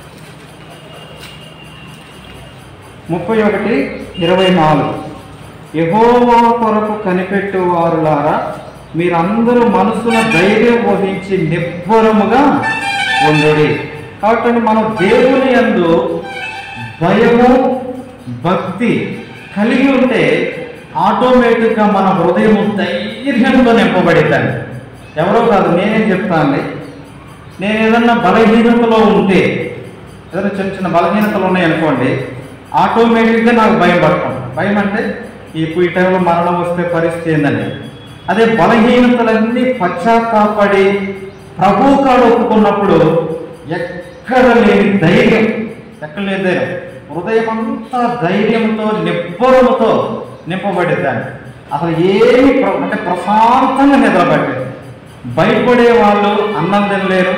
ముప్పై ఒకటి ఇరవై నాలుగు యహోవా కొరకు కనిపెట్టు వారులారా మీరందరూ మనసున ధైర్యం వహించి నిబ్బరముగా ఉండుడి కాబట్టి మనం దేవుని యందు భయము భక్తి కలిగి ఉంటే ఆటోమేటిక్గా మన హృదయం ధైర్యంతో నింపబడిద్దండి ఎవరో కాదు నేనేం చెప్తానండి నేను ఏదన్నా బలహీనతలో ఉంటే ఏదైనా చిన్న చిన్న బలహీనతలు ఉన్నాయనుకోండి ఆటోమేటిక్గా నాకు భయం పడుతుంది భయం అంటే ఇప్పుడు ఈ టైంలో మరణం వస్తే పరిస్థితి ఏందండి అదే బలహీనతలన్నీ పశ్చాత్తాపడి ప్రభు కాడు ఒప్పుకున్నప్పుడు ఎక్కడ లేని ధైర్యం ఎక్కడ లేని ధైర్యం హృదయం అంతా ధైర్యంతో నిబ్బరముతో నింపబడిద్దండి అసలు ఏమి ప్ర- అంటే ప్రశాంతంగా నిద్రపట్టేది భయపడే వాళ్ళు అన్నం తినలేరు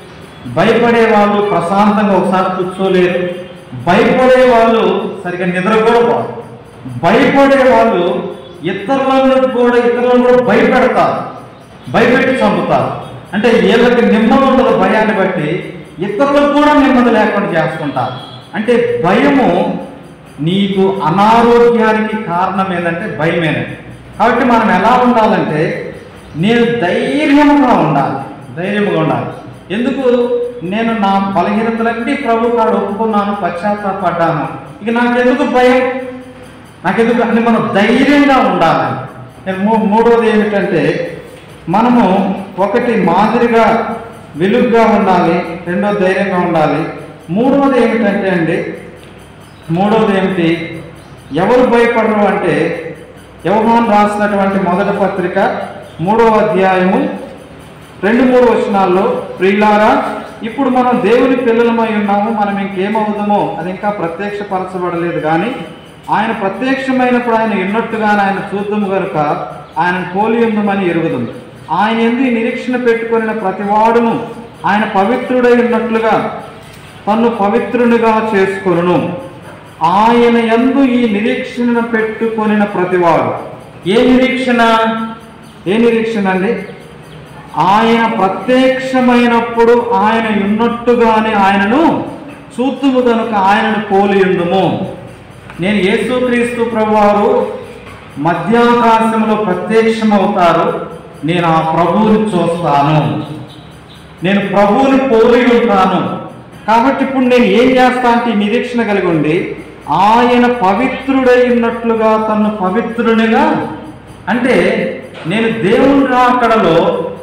భయపడే వాళ్ళు ప్రశాంతంగా ఒకసారి కూర్చోలేరు భయపడే వాళ్ళు సరిగ్గా నిద్ర కూడా పోరు భయపడే వాళ్ళు ఇతరులను కూడా ఇతరులను కూడా భయపెడతారు భయపెట్టి చంపుతారు అంటే వీళ్ళకి నెమ్మది ఉండదు భయాన్ని బట్టి ఇతరులకు కూడా నెమ్మది లేకుండా చేసుకుంటారు అంటే భయము నీకు అనారోగ్యానికి కారణం ఏంటంటే భయమేనే కాబట్టి మనం ఎలా ఉండాలంటే నేను ధైర్యముగా ఉండాలి ధైర్యముగా ఉండాలి ఎందుకు నేను నా బలహీనతలన్నీ ప్రభు కాడు ఒప్పుకున్నాను పశ్చాత్తాపడ్డాను ఇక నాకెందుకు భయం నాకెందుకు అంటే మనం ధైర్యంగా ఉండాలి నేను మూ- మూడోది ఏమిటంటే మనము ఒకటి మాదిరిగా వెలుగుగా ఉండాలి రెండో ధైర్యంగా ఉండాలి మూడవది ఏమిటంటే అండి మూడవది ఏమిటి ఎవరు భయపడరు అంటే యవహాన్ రాసినటువంటి మొదటి పత్రిక మూడవ అధ్యాయము రెండు మూడు వచనాల్లో ప్రియులారా ఇప్పుడు మనం దేవుని పిల్లలమై ఉన్నాము మనం ఇంకేమవుదామో అది ఇంకా ప్రత్యక్షపరచబడలేదు కానీ ఆయన ప్రత్యక్షమైనప్పుడు ఆయన ఉన్నట్టుగానే ఆయన చూద్దాము కనుక ఆయన పోలి ఉందమని ఎరుగుదాం ఆయన ఎందు ఈ నిరీక్షణ పెట్టుకొనిన ప్రతివాడును ఆయన పవిత్రుడై ఉన్నట్లుగా తన్ను పవిత్రునిగా చేసుకొనును ఆయన యందు ఈ నిరీక్షణ పెట్టుకొనిన ప్రతివాడు ఏ నిరీక్షణ ఏ నిరీక్షణ అండి ఆయన ప్రత్యక్షమైనప్పుడు ఆయన ఉన్నట్టుగానే ఆయనను చూతుము కనుక ఆయనను పోలియుందుము నేను యేసుక్రీస్తు ప్రభువారు మధ్యాకాశంలో ప్రత్యక్షమవుతారు నేను ఆ ప్రభువుని చూస్తాను నేను ప్రభువుని పోలి ఉంటాను కాబట్టి ఇప్పుడు నేను ఏం చేస్తా అంటే ఈ నిరీక్షణ కలిగి ఉండి ఆయన పవిత్రుడై ఉన్నట్లుగా తను పవిత్రునిగా అంటే నేను దేవుని రాకడలో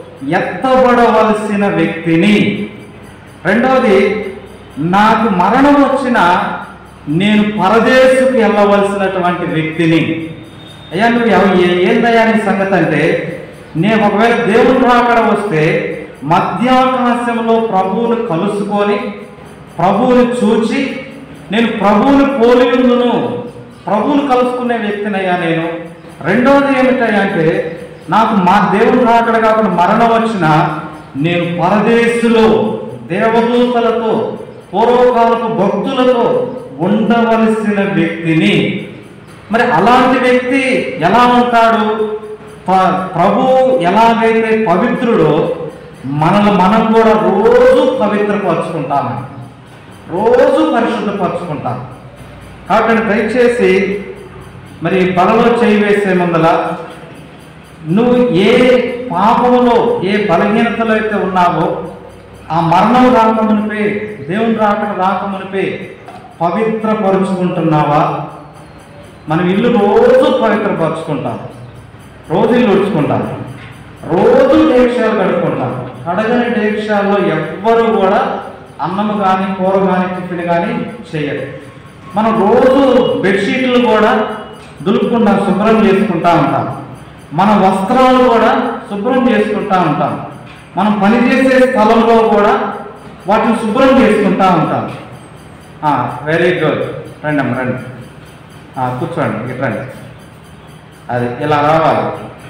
ఎత్తబడవలసిన వ్యక్తిని రెండవది నాకు మరణం వచ్చిన నేను పరదేశకు వెళ్ళవలసినటువంటి వ్యక్తిని అయ్యా నువ్వు ఎవ- ఏ- ఏందయ్యా నీ సంగతి అంటే నేను ఒకవేళ దేవుని రాకడ వస్తే మధ్యాకాశంలో ప్రభువును కలుసుకొని ప్రభువుని చూచి నేను ప్రభువుని పోలి ఉందును ప్రభువును కలుసుకునే వ్యక్తినయ్యా నేను రెండవది ఏమిటయ్యా అంటే నాకు మా దేవుని రాకడ కాకుండా మరణం వచ్చిన నేను పరదేశులో దేవదూతలతో పూర్వకాలపు భక్తులతో ఉండవలసిన వ్యక్తిని మరి అలాంటి వ్యక్తి ఎలా ఉంటాడు ప- ప్రభువు ఎలాగైతే పవిత్రుడో మనల్ని మనం కూడా రోజు పవిత్రపరుచుకుంటాము రోజు పరిశుద్ధపరచుకుంటాం కాబట్టి దయచేసి మరి బలలో చేయి వేసే ముందల నువ్వు ఏ పాపములో ఏ బలహీనతలో అయితే ఉన్నావో ఆ మరణం రాకమునిపే దేవుని రాకడ రాకమునిపే పవిత్రపరుచుకుంటున్నావా మనం ఇల్లు రోజు పవిత్రపరుచుకుంటాం రోజు ఇల్లు ఉడుచుకుంటాం రోజు డేక్షాలు కడుక్కుంటాం కడగని డేక్షాల్లో ఎవ్వరు కూడా అన్నము కానీ కూర కానీ టిఫిన్ కానీ చేయరు మనం రోజు బెడ్షీట్లు కూడా దులుపుకుంటాం శుభ్రం చేసుకుంటా ఉంటాం మన వస్త్రాలు కూడా శుభ్రం చేసుకుంటా ఉంటాం మనం పనిచేసే స్థలంలో కూడా వాటిని శుభ్రం చేసుకుంటా ఉంటాం వెరీ గుడ్ రండి అమ్మ రండి ఆ, కూర్చోండి ఇటు రండి అది ఇలా రావాలి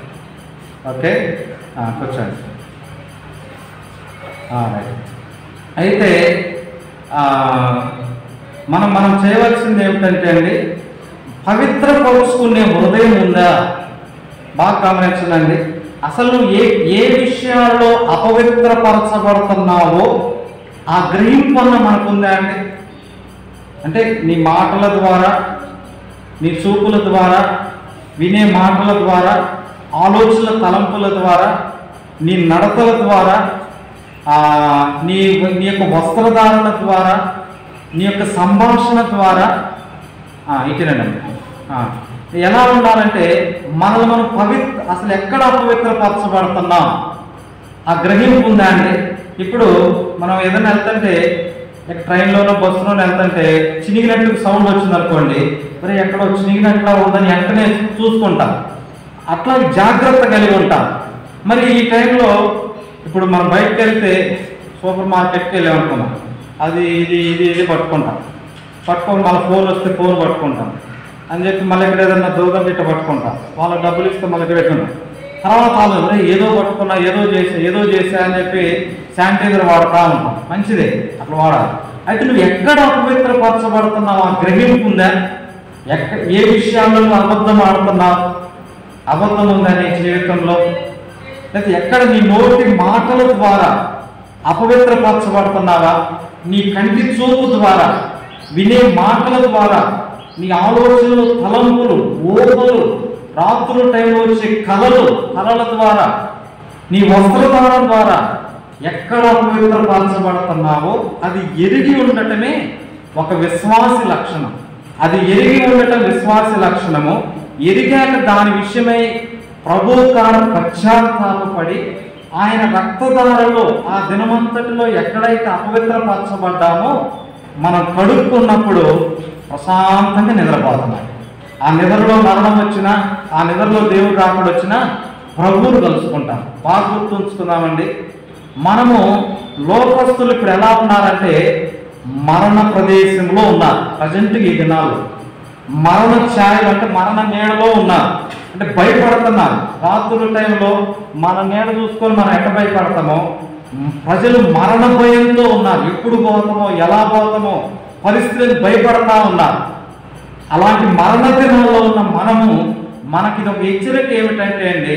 ఓకే ఆ, కూర్చోండి ఆ, రైట్. అయితే ఆ, మనం మనం చేయవలసింది ఏమిటంటే అండి పవిత్రపరుచుకునే హృదయం ఉందా బాగా గమనించండి అసలు నువ్వు ఏ ఏ విషయాల్లో అపవిత్రపరచబడుతున్నావో ఆ గ్రహింపన్న మనకుందా అండి అంటే నీ మాటల ద్వారా నీ చూపుల ద్వారా వినే మాటల ద్వారా ఆలోచనల తలంపుల ద్వారా నీ నడతల ద్వారా ఆ, నీ నీ యొక్క వస్త్రధారణ ద్వారా నీ యొక్క సంభాషణ ద్వారా ఆ, ఇటునండి ఆ, ఎలా ఉండాలంటే మనల్ని మనం పవిత్ర అసలు ఎక్కడ అపవిత్రపరచబడుతున్నాం ఆ గ్రహింపు ఉందా అండి ఇప్పుడు మనం ఏదైనా వెళ్తుంటే ఇక ట్రైన్లోనో బస్సులోనో వెళ్తుంటే చినిగినట్టు సౌండ్ వచ్చింది అనుకోండి మరి ఎక్కడో చినిగినట్లా ఉందని వెంటనే చూసుకుంటాం అట్లా జాగ్రత్త కలిగి ఉంటాం మరి ఈ టైంలో ఇప్పుడు మనం బయటకు వెళ్తే సూపర్ మార్కెట్కి వెళ్ళామనుకున్నాం అది ఇది ఇది ఇది పట్టుకుంటాం పట్టుకొని మళ్ళీ ఫోన్ వస్తే ఫోన్ పట్టుకుంటాం అని చెప్పి మళ్ళీ ఇక్కడ ఏదైనా దూరం ఇట్ట పట్టుకుంటాం వాళ్ళకి డబ్బులు ఇస్తే మళ్ళీ ఇక్కడ పెట్టుకుంటాం తర్వాత వాళ్ళు "ఒరే, ఏదో పట్టుకున్నా ఏదో చేసా ఏదో చేసా అని చెప్పి శానిటైజర్ వాడుతూ ఉంటాం మంచిదే అట్లా వాడాలి అయితే నువ్వు ఎక్కడ అపవిత్రపరచబడుతున్నావు ఆ గ్రహింపు ఉందా ఎక్క ఏ విషయాల్లో నువ్వు అబద్ధం ఆడుతున్నావు అబద్ధం ఉందా నీ జీవితంలో లేకపోతే ఎక్కడ నీ నోటి మాటల ద్వారా అపవిత్రపరచబడుతున్నావా నీ కంటి చూపు ద్వారా వినే మాటల ద్వారా నీ ఆలోచనలు తలంపులు ఊహలు రాత్రుల టైంలో వచ్చే కళలు కళల ద్వారా నీ వస్త్రధారం ద్వారా ఎక్కడ అపవిత్రపరచబడుతున్నావో అది ఎరిగి ఉండటమే ఒక విశ్వాసి లక్షణం అది ఎరిగి ఉండటం విశ్వాసి లక్షణము ఎరిగాక దాని విషయమై ప్రభు కాడ పశ్చాత్తాపడి ఆయన రక్తధారలో ఆ దినమంతటిలో ఎక్కడైతే అపవిత్రపరచబడ్డామో మనం కడుక్కున్నప్పుడు ప్రశాంతంగా నిద్రపోతున్నాం ఆ నిద్రలో మరణం వచ్చినా ఆ నిద్రలో దేవుడు రాకుండా వచ్చినా ప్రభువును కలుసుకుంటాం బాగా గుర్తుంచుకుందామండి మనము లోకస్తులు ఇప్పుడు ఎలా ఉన్నారంటే మరణ ప్రదేశంలో ఉన్నారు ప్రజెంట్గా ఈ దినాలు మరణ ఛాయలు అంటే మరణ నీడలో ఉన్నారు అంటే భయపడుతున్నారు రాత్రుల టైంలో మన నీడ చూసుకొని మనం ఎట్ట భయపడతామో మ్, ప్రజలు మరణ భయంతో ఉన్నారు ఎప్పుడు పోతామో ఎలా పోతామో పరిస్థితులు భయపడతా ఉన్నారు అలాంటి మరణ దినాల్లో ఉన్న మనము మనకి ఇది ఒక హెచ్చరిక ఏమిటంటే అండి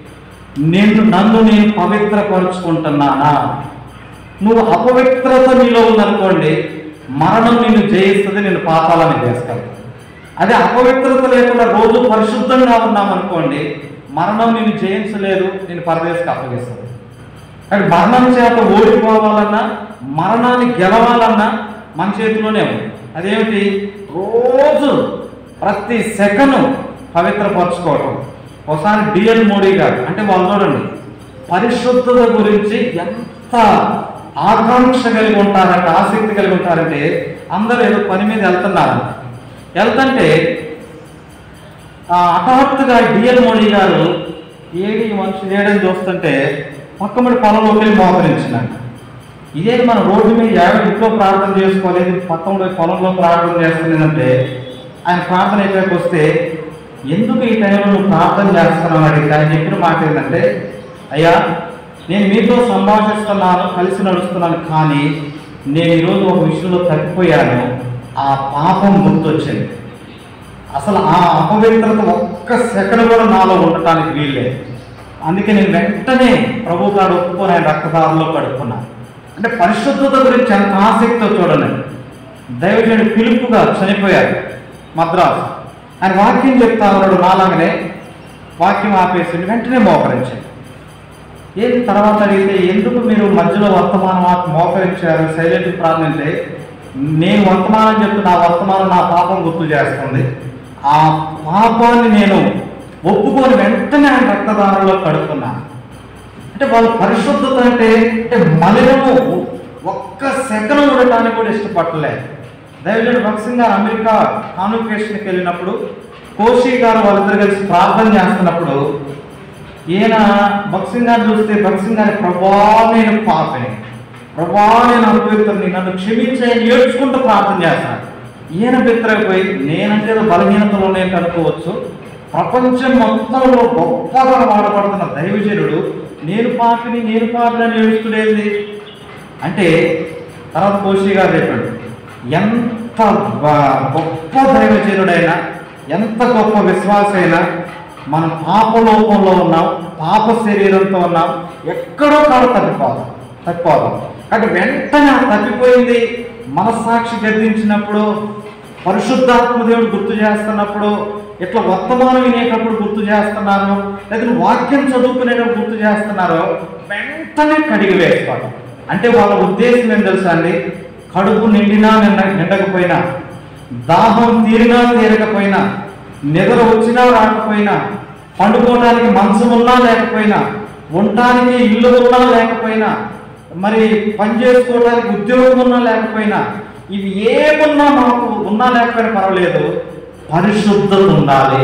నేను నన్ను నేను పవిత్రపరుచుకుంటున్నానా నువ్వు అపవిత్రత నీలో ఉందనుకోండి మరణం నిన్ను జయిస్తుంది నేను పాతాలని చేసుకెళ్తాను అదే అపవిత్రత లేకుండా రోజు పరిశుద్ధంగా ఉన్నామనుకోండి మరణం నిన్ను జయించలేదు నేను పరదేశకు అప్పగిస్తుంది కానీ మరణం చేత ఓడిపోవాలన్నా మరణాన్ని గెలవాలన్నా మన చేతిలోనే ఉంది అదేమిటి రోజు ప్రతి సెకను పవిత్రపరచుకోవటం ఒకసారి డిఎల్ మోడీ గారు అంటే వాళ్ళు చూడండి పరిశుద్ధత గురించి ఎంత ఆకాంక్ష కలిగి ఉంటారంటే ఆసక్తి కలిగి ఉంటారంటే అందరూ ఏదో పని మీద వెళ్తున్నారు వెళ్తుంటే ఆ, హఠాత్తుగా డిఎల్ మోడీ గారు ఏడి ఈ మనిషి లేడని చూస్తుంటే పక్కమడి పొలంలోకి వెళ్ళి మోకరించినాడు ఇదే మన రోడ్డు మీద యాభై ఇంట్లో ప్రార్థన చేసుకోలేదు పక్కన పొలంలో ప్రార్థన చేస్తున్నదంటే ఆయన ప్రార్థన అయిపోయాక వస్తే ఎందుకు ఈ టైంలో నువ్వు ప్రార్థన చేస్తున్నావు అడిగితే ఆయన చెప్పిన మాట ఏంటంటే అయ్యా నేను మీతో సంభాషిస్తున్నాను కలిసి నడుస్తున్నాను కానీ నేను ఈరోజు ఒక విషయంలో తప్పిపోయాను ఆ పాపం గుర్తొచ్చింది అసలు ఆ అపవిత్రత ఒక్క సెకండ్ కూడా నాలో ఉండటానికి వీల్లేదు అందుకే నేను వెంటనే ప్రభు గారు ఒప్పుకొని ఆయన రక్తదారంలో కడుక్కున్నాను అంటే పరిశుద్ధత గురించి ఎంత ఆసక్తితో చూడండి దైవజనుడు పిలుపుగా చనిపోయారు మద్రాసు ఆయన వాక్యం చెప్తా ఉన్నాడు నాలాగనే వాక్యం ఆపేసి వెంటనే మోకరించాడు ఏది తర్వాత అడిగితే ఎందుకు మీరు మధ్యలో వర్తమానం ఆపి మోకరించారు సైలెంట్ ప్రార్థింటే నేను వర్తమానం చెప్తే నా వర్తమానం నా పాపం గుర్తు చేస్తుంది ఆ పాపాన్ని నేను ఒప్పుకొని వెంటనే ఆయన రక్తదానంలో కడుక్కున్నాను అంటే వాళ్ళ పరిశుద్ధత అంటే అంటే మలినము ఒక్క సెకండ్ ఉండటానికి కూడా ఇష్టపడలేదు దయచేసి భక్సింగ్ గారు అమెరికా కాన్వకేషన్కి వెళ్ళినప్పుడు కోషి గారు వాళ్ళిద్దరు కలిసి ప్రార్థన చేస్తున్నప్పుడు ఈయన భక్సింగ్ గారిని చూస్తే భక్సింగ్ గారి ప్రభా నేను పాపని ప్రభా నేను అపవిత్రుని నన్ను క్షమించని ఏడ్చుకుంటూ ప్రార్థన చేస్తాను ఈయన బిత్తరైపోయి నేనంటే ఏదో బలహీనతలు ఉన్నాయని అనుకోవచ్చు ప్రపంచం మొత్తంలో గొప్పగా వాడబడుతున్న దైవజనుడు నేను పాపిని నేను పాపిని అని ఏడుస్తుడేది అంటే తర్వాత కోశి గారు చెప్పాడు ఎంత బ- గొప్ప దైవజనుడైనా ఎంత గొప్ప విశ్వాసైనా మనం పాపలోకంలో ఉన్నాం పాప శరీరంతో ఉన్నాం ఎక్కడో కాడ తప్పిపోదాం తప్పిపోదాం కాబట్టి వెంటనే ఆ తప్పిపోయింది మనస్సాక్షి గద్దించినప్పుడు పరిశుద్ధాత్మ దేవుడు గుర్తు చేస్తున్నప్పుడు ఇట్లా వర్తమానం వినేటప్పుడు గుర్తు చేస్తున్నారో లేదా వాక్యం చదువుకునేటప్పుడు గుర్తు చేస్తున్నారో వెంటనే కడిగి వేసుకోవడం అంటే వాళ్ళ ఉద్దేశం ఏం తెలుసా అండి కడుపు నిండినా నిండ నిండకపోయినా దాహం తీరినా తీరకపోయినా నిద్ర వచ్చినా రాకపోయినా పండుకోవడానికి మంచం ఉన్నా లేకపోయినా ఉండటానికి ఇల్లు ఉన్నా లేకపోయినా మరి పని చేసుకోవడానికి ఉద్యోగం ఉన్నా లేకపోయినా ఇవి ఏమున్నా మాకు ఉన్నా లేకపోయినా పర్వాలేదు పరిశుద్ధత ఉండాలి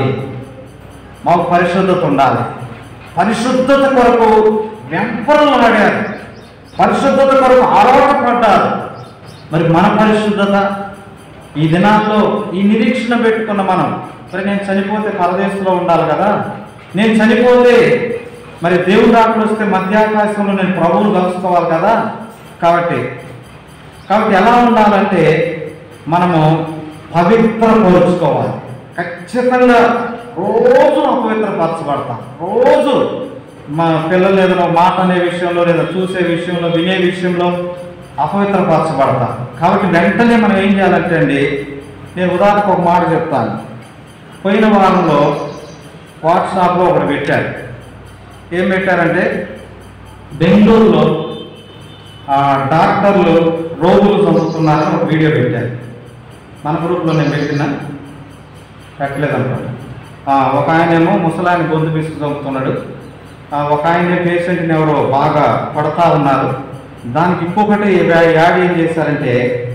మాకు పరిశుద్ధత ఉండాలి పరిశుద్ధత కొరకు వెంపరలాడారు పరిశుద్ధత కొరకు ఆరాటపడ్డారు మరి మన పరిశుద్ధత ఈ దినాల్లో ఈ నిరీక్షణ పెట్టుకున్న మనం మరి నేను చనిపోతే పరదేశంలో ఉండాలి కదా నేను చనిపోతే మరి దేవుడు రాకుండా వస్తే మధ్యాకాశంలో నేను ప్రభువును కలుసుకోవాలి కదా కాబట్టి కాబట్టి ఎలా ఉండాలంటే మనము పవిత్రపరుచుకోవాలి ఖచ్చితంగా రోజు అపవిత్రపరచబడతాం రోజు మా పిల్లలు ఏదైనా మాట అనే విషయంలో లేదా చూసే విషయంలో వినే విషయంలో అపవిత్రపరచబడతాం కాబట్టి వెంటనే మనం ఏం చేయాలంటే అండి నేను ఉదాహరణకు ఒక మాట చెప్తాను పోయిన వారంలో వాట్సాప్లో ఒకటి పెట్టారు ఏం పెట్టారంటే బెంగళూరులో ఆ, డాక్టర్లు రోగులు చదువుతున్నారని ఒక వీడియో పెట్టారు మన గ్రూప్లో నేను పెట్టిన పెట్టలేదు అనుకోండి ఒక ఆయనేమో ముసలాయన గొంతు పిసుకు చదువుతున్నాడు ఆ, ఒక ఆయన పేషెంట్ని ఎవరో బాగా కొడతా ఉన్నారు దానికి ఇంకొకటి యా- యాడ్ ఏం చేశారంటే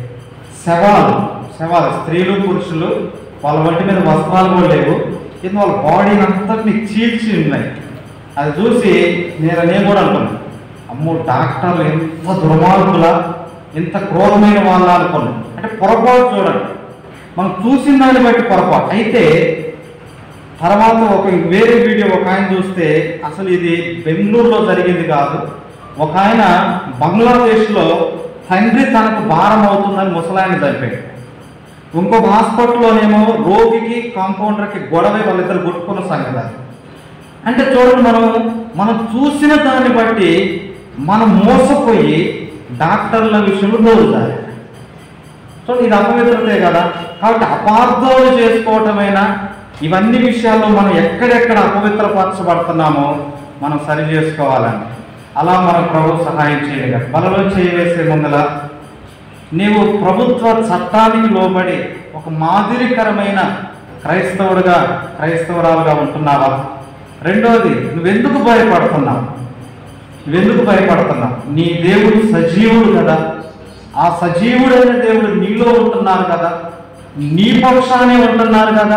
శవాలు శవాలు స్త్రీలు పురుషులు వాళ్ళ వంటి మీద వస్త్రాలు కూడా లేవు ఇది వాళ్ళ బాడీని అంతటిని చీల్చి ఉన్నాయి అది చూసి నేను నేను కూడా అనుకున్నాను అమ్మో డాక్టర్లు ఎంత దుర్మార్గుల ఎంత క్రూరమైన వాళ్ళ అనుకున్నాను అంటే పొరపాటు చూడండి మనం చూసిన దాన్ని బట్టి పొరపాటు అయితే తర్వాత ఒక వేరే వీడియో ఒక ఆయన చూస్తే అసలు ఇది బెంగళూరులో జరిగింది కాదు ఒక ఆయన బంగ్లాదేశ్లో తండ్రి తనకు భారం అవుతుందని ముసలాయన చనిపోయాడు ఇంకొక హాస్పిటల్లోనేమో రోగికి కాంపౌండర్కి గొడవ వాళ్ళిద్దరు కొట్టుకున్న సంగతి అది. అంటే చూడండి మనం మనం చూసిన దాన్ని బట్టి మనం మోసపోయి డాక్టర్ల విషయంలో నోరుతారు సో ఇది అపవిత్రతే కదా కాబట్టి అపార్థాలు చేసుకోవటమైనా ఇవన్నీ విషయాల్లో మనం ఎక్కడెక్కడ అపవిత్రపరచబడుతున్నామో మనం సరి చేసుకోవాలండి అలా మన ప్రభు సహాయం చేయగా మనలో చేయవేసే ముందల నీవు ప్రభుత్వ చట్టానికి లోబడి ఒక మాదిరికరమైన క్రైస్తవుడుగా క్రైస్తవురాలుగా ఉంటున్నావా రెండోది నువ్వెందుకు భయపడుతున్నావు నువ్వెందుకు భయపడుతున్నావు నీ దేవుడు సజీవుడు కదా ఆ సజీవుడైన దేవుడు నీలో ఉంటున్నారు కదా నీ పక్షానే ఉంటున్నారు కదా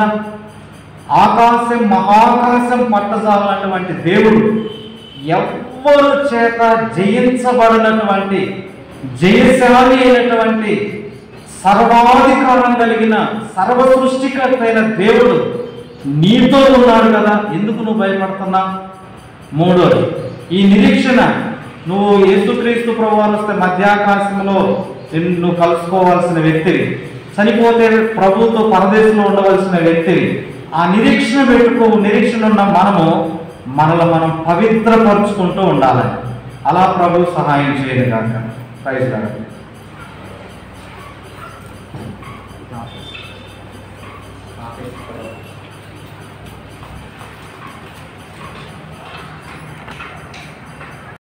ఆకాశం మహాకాశం పట్టజాలన్నటువంటి దేవుడు ఎవ్వరు చేత జయించబడినటువంటి జయశాలి అయినటువంటి సర్వాధికారం కలిగిన సర్వ సృష్టికర్త అయిన దేవుడు నీతో ఉన్నాడు కదా ఎందుకు నువ్వు భయపడుతున్నావు మూడోది ఈ నిరీక్షణ నువ్వు యేసుక్రీస్తు ప్రభువారు వస్తే మధ్యాకాశంలో నిన్ను నువ్వు కలుసుకోవాల్సిన వ్యక్తివి చనిపోతే ప్రభుతో పరదేశంలో ఉండవలసిన వ్యక్తివి ఆ నిరీక్షణ పెట్టుకో నిరీక్షణ ఉన్న మనము మనలో మనం పవిత్రపరుచుకుంటూ ఉండాలని అలా ప్రభు సహాయం చేయను కాక ప్రైజ్ లార్డ్.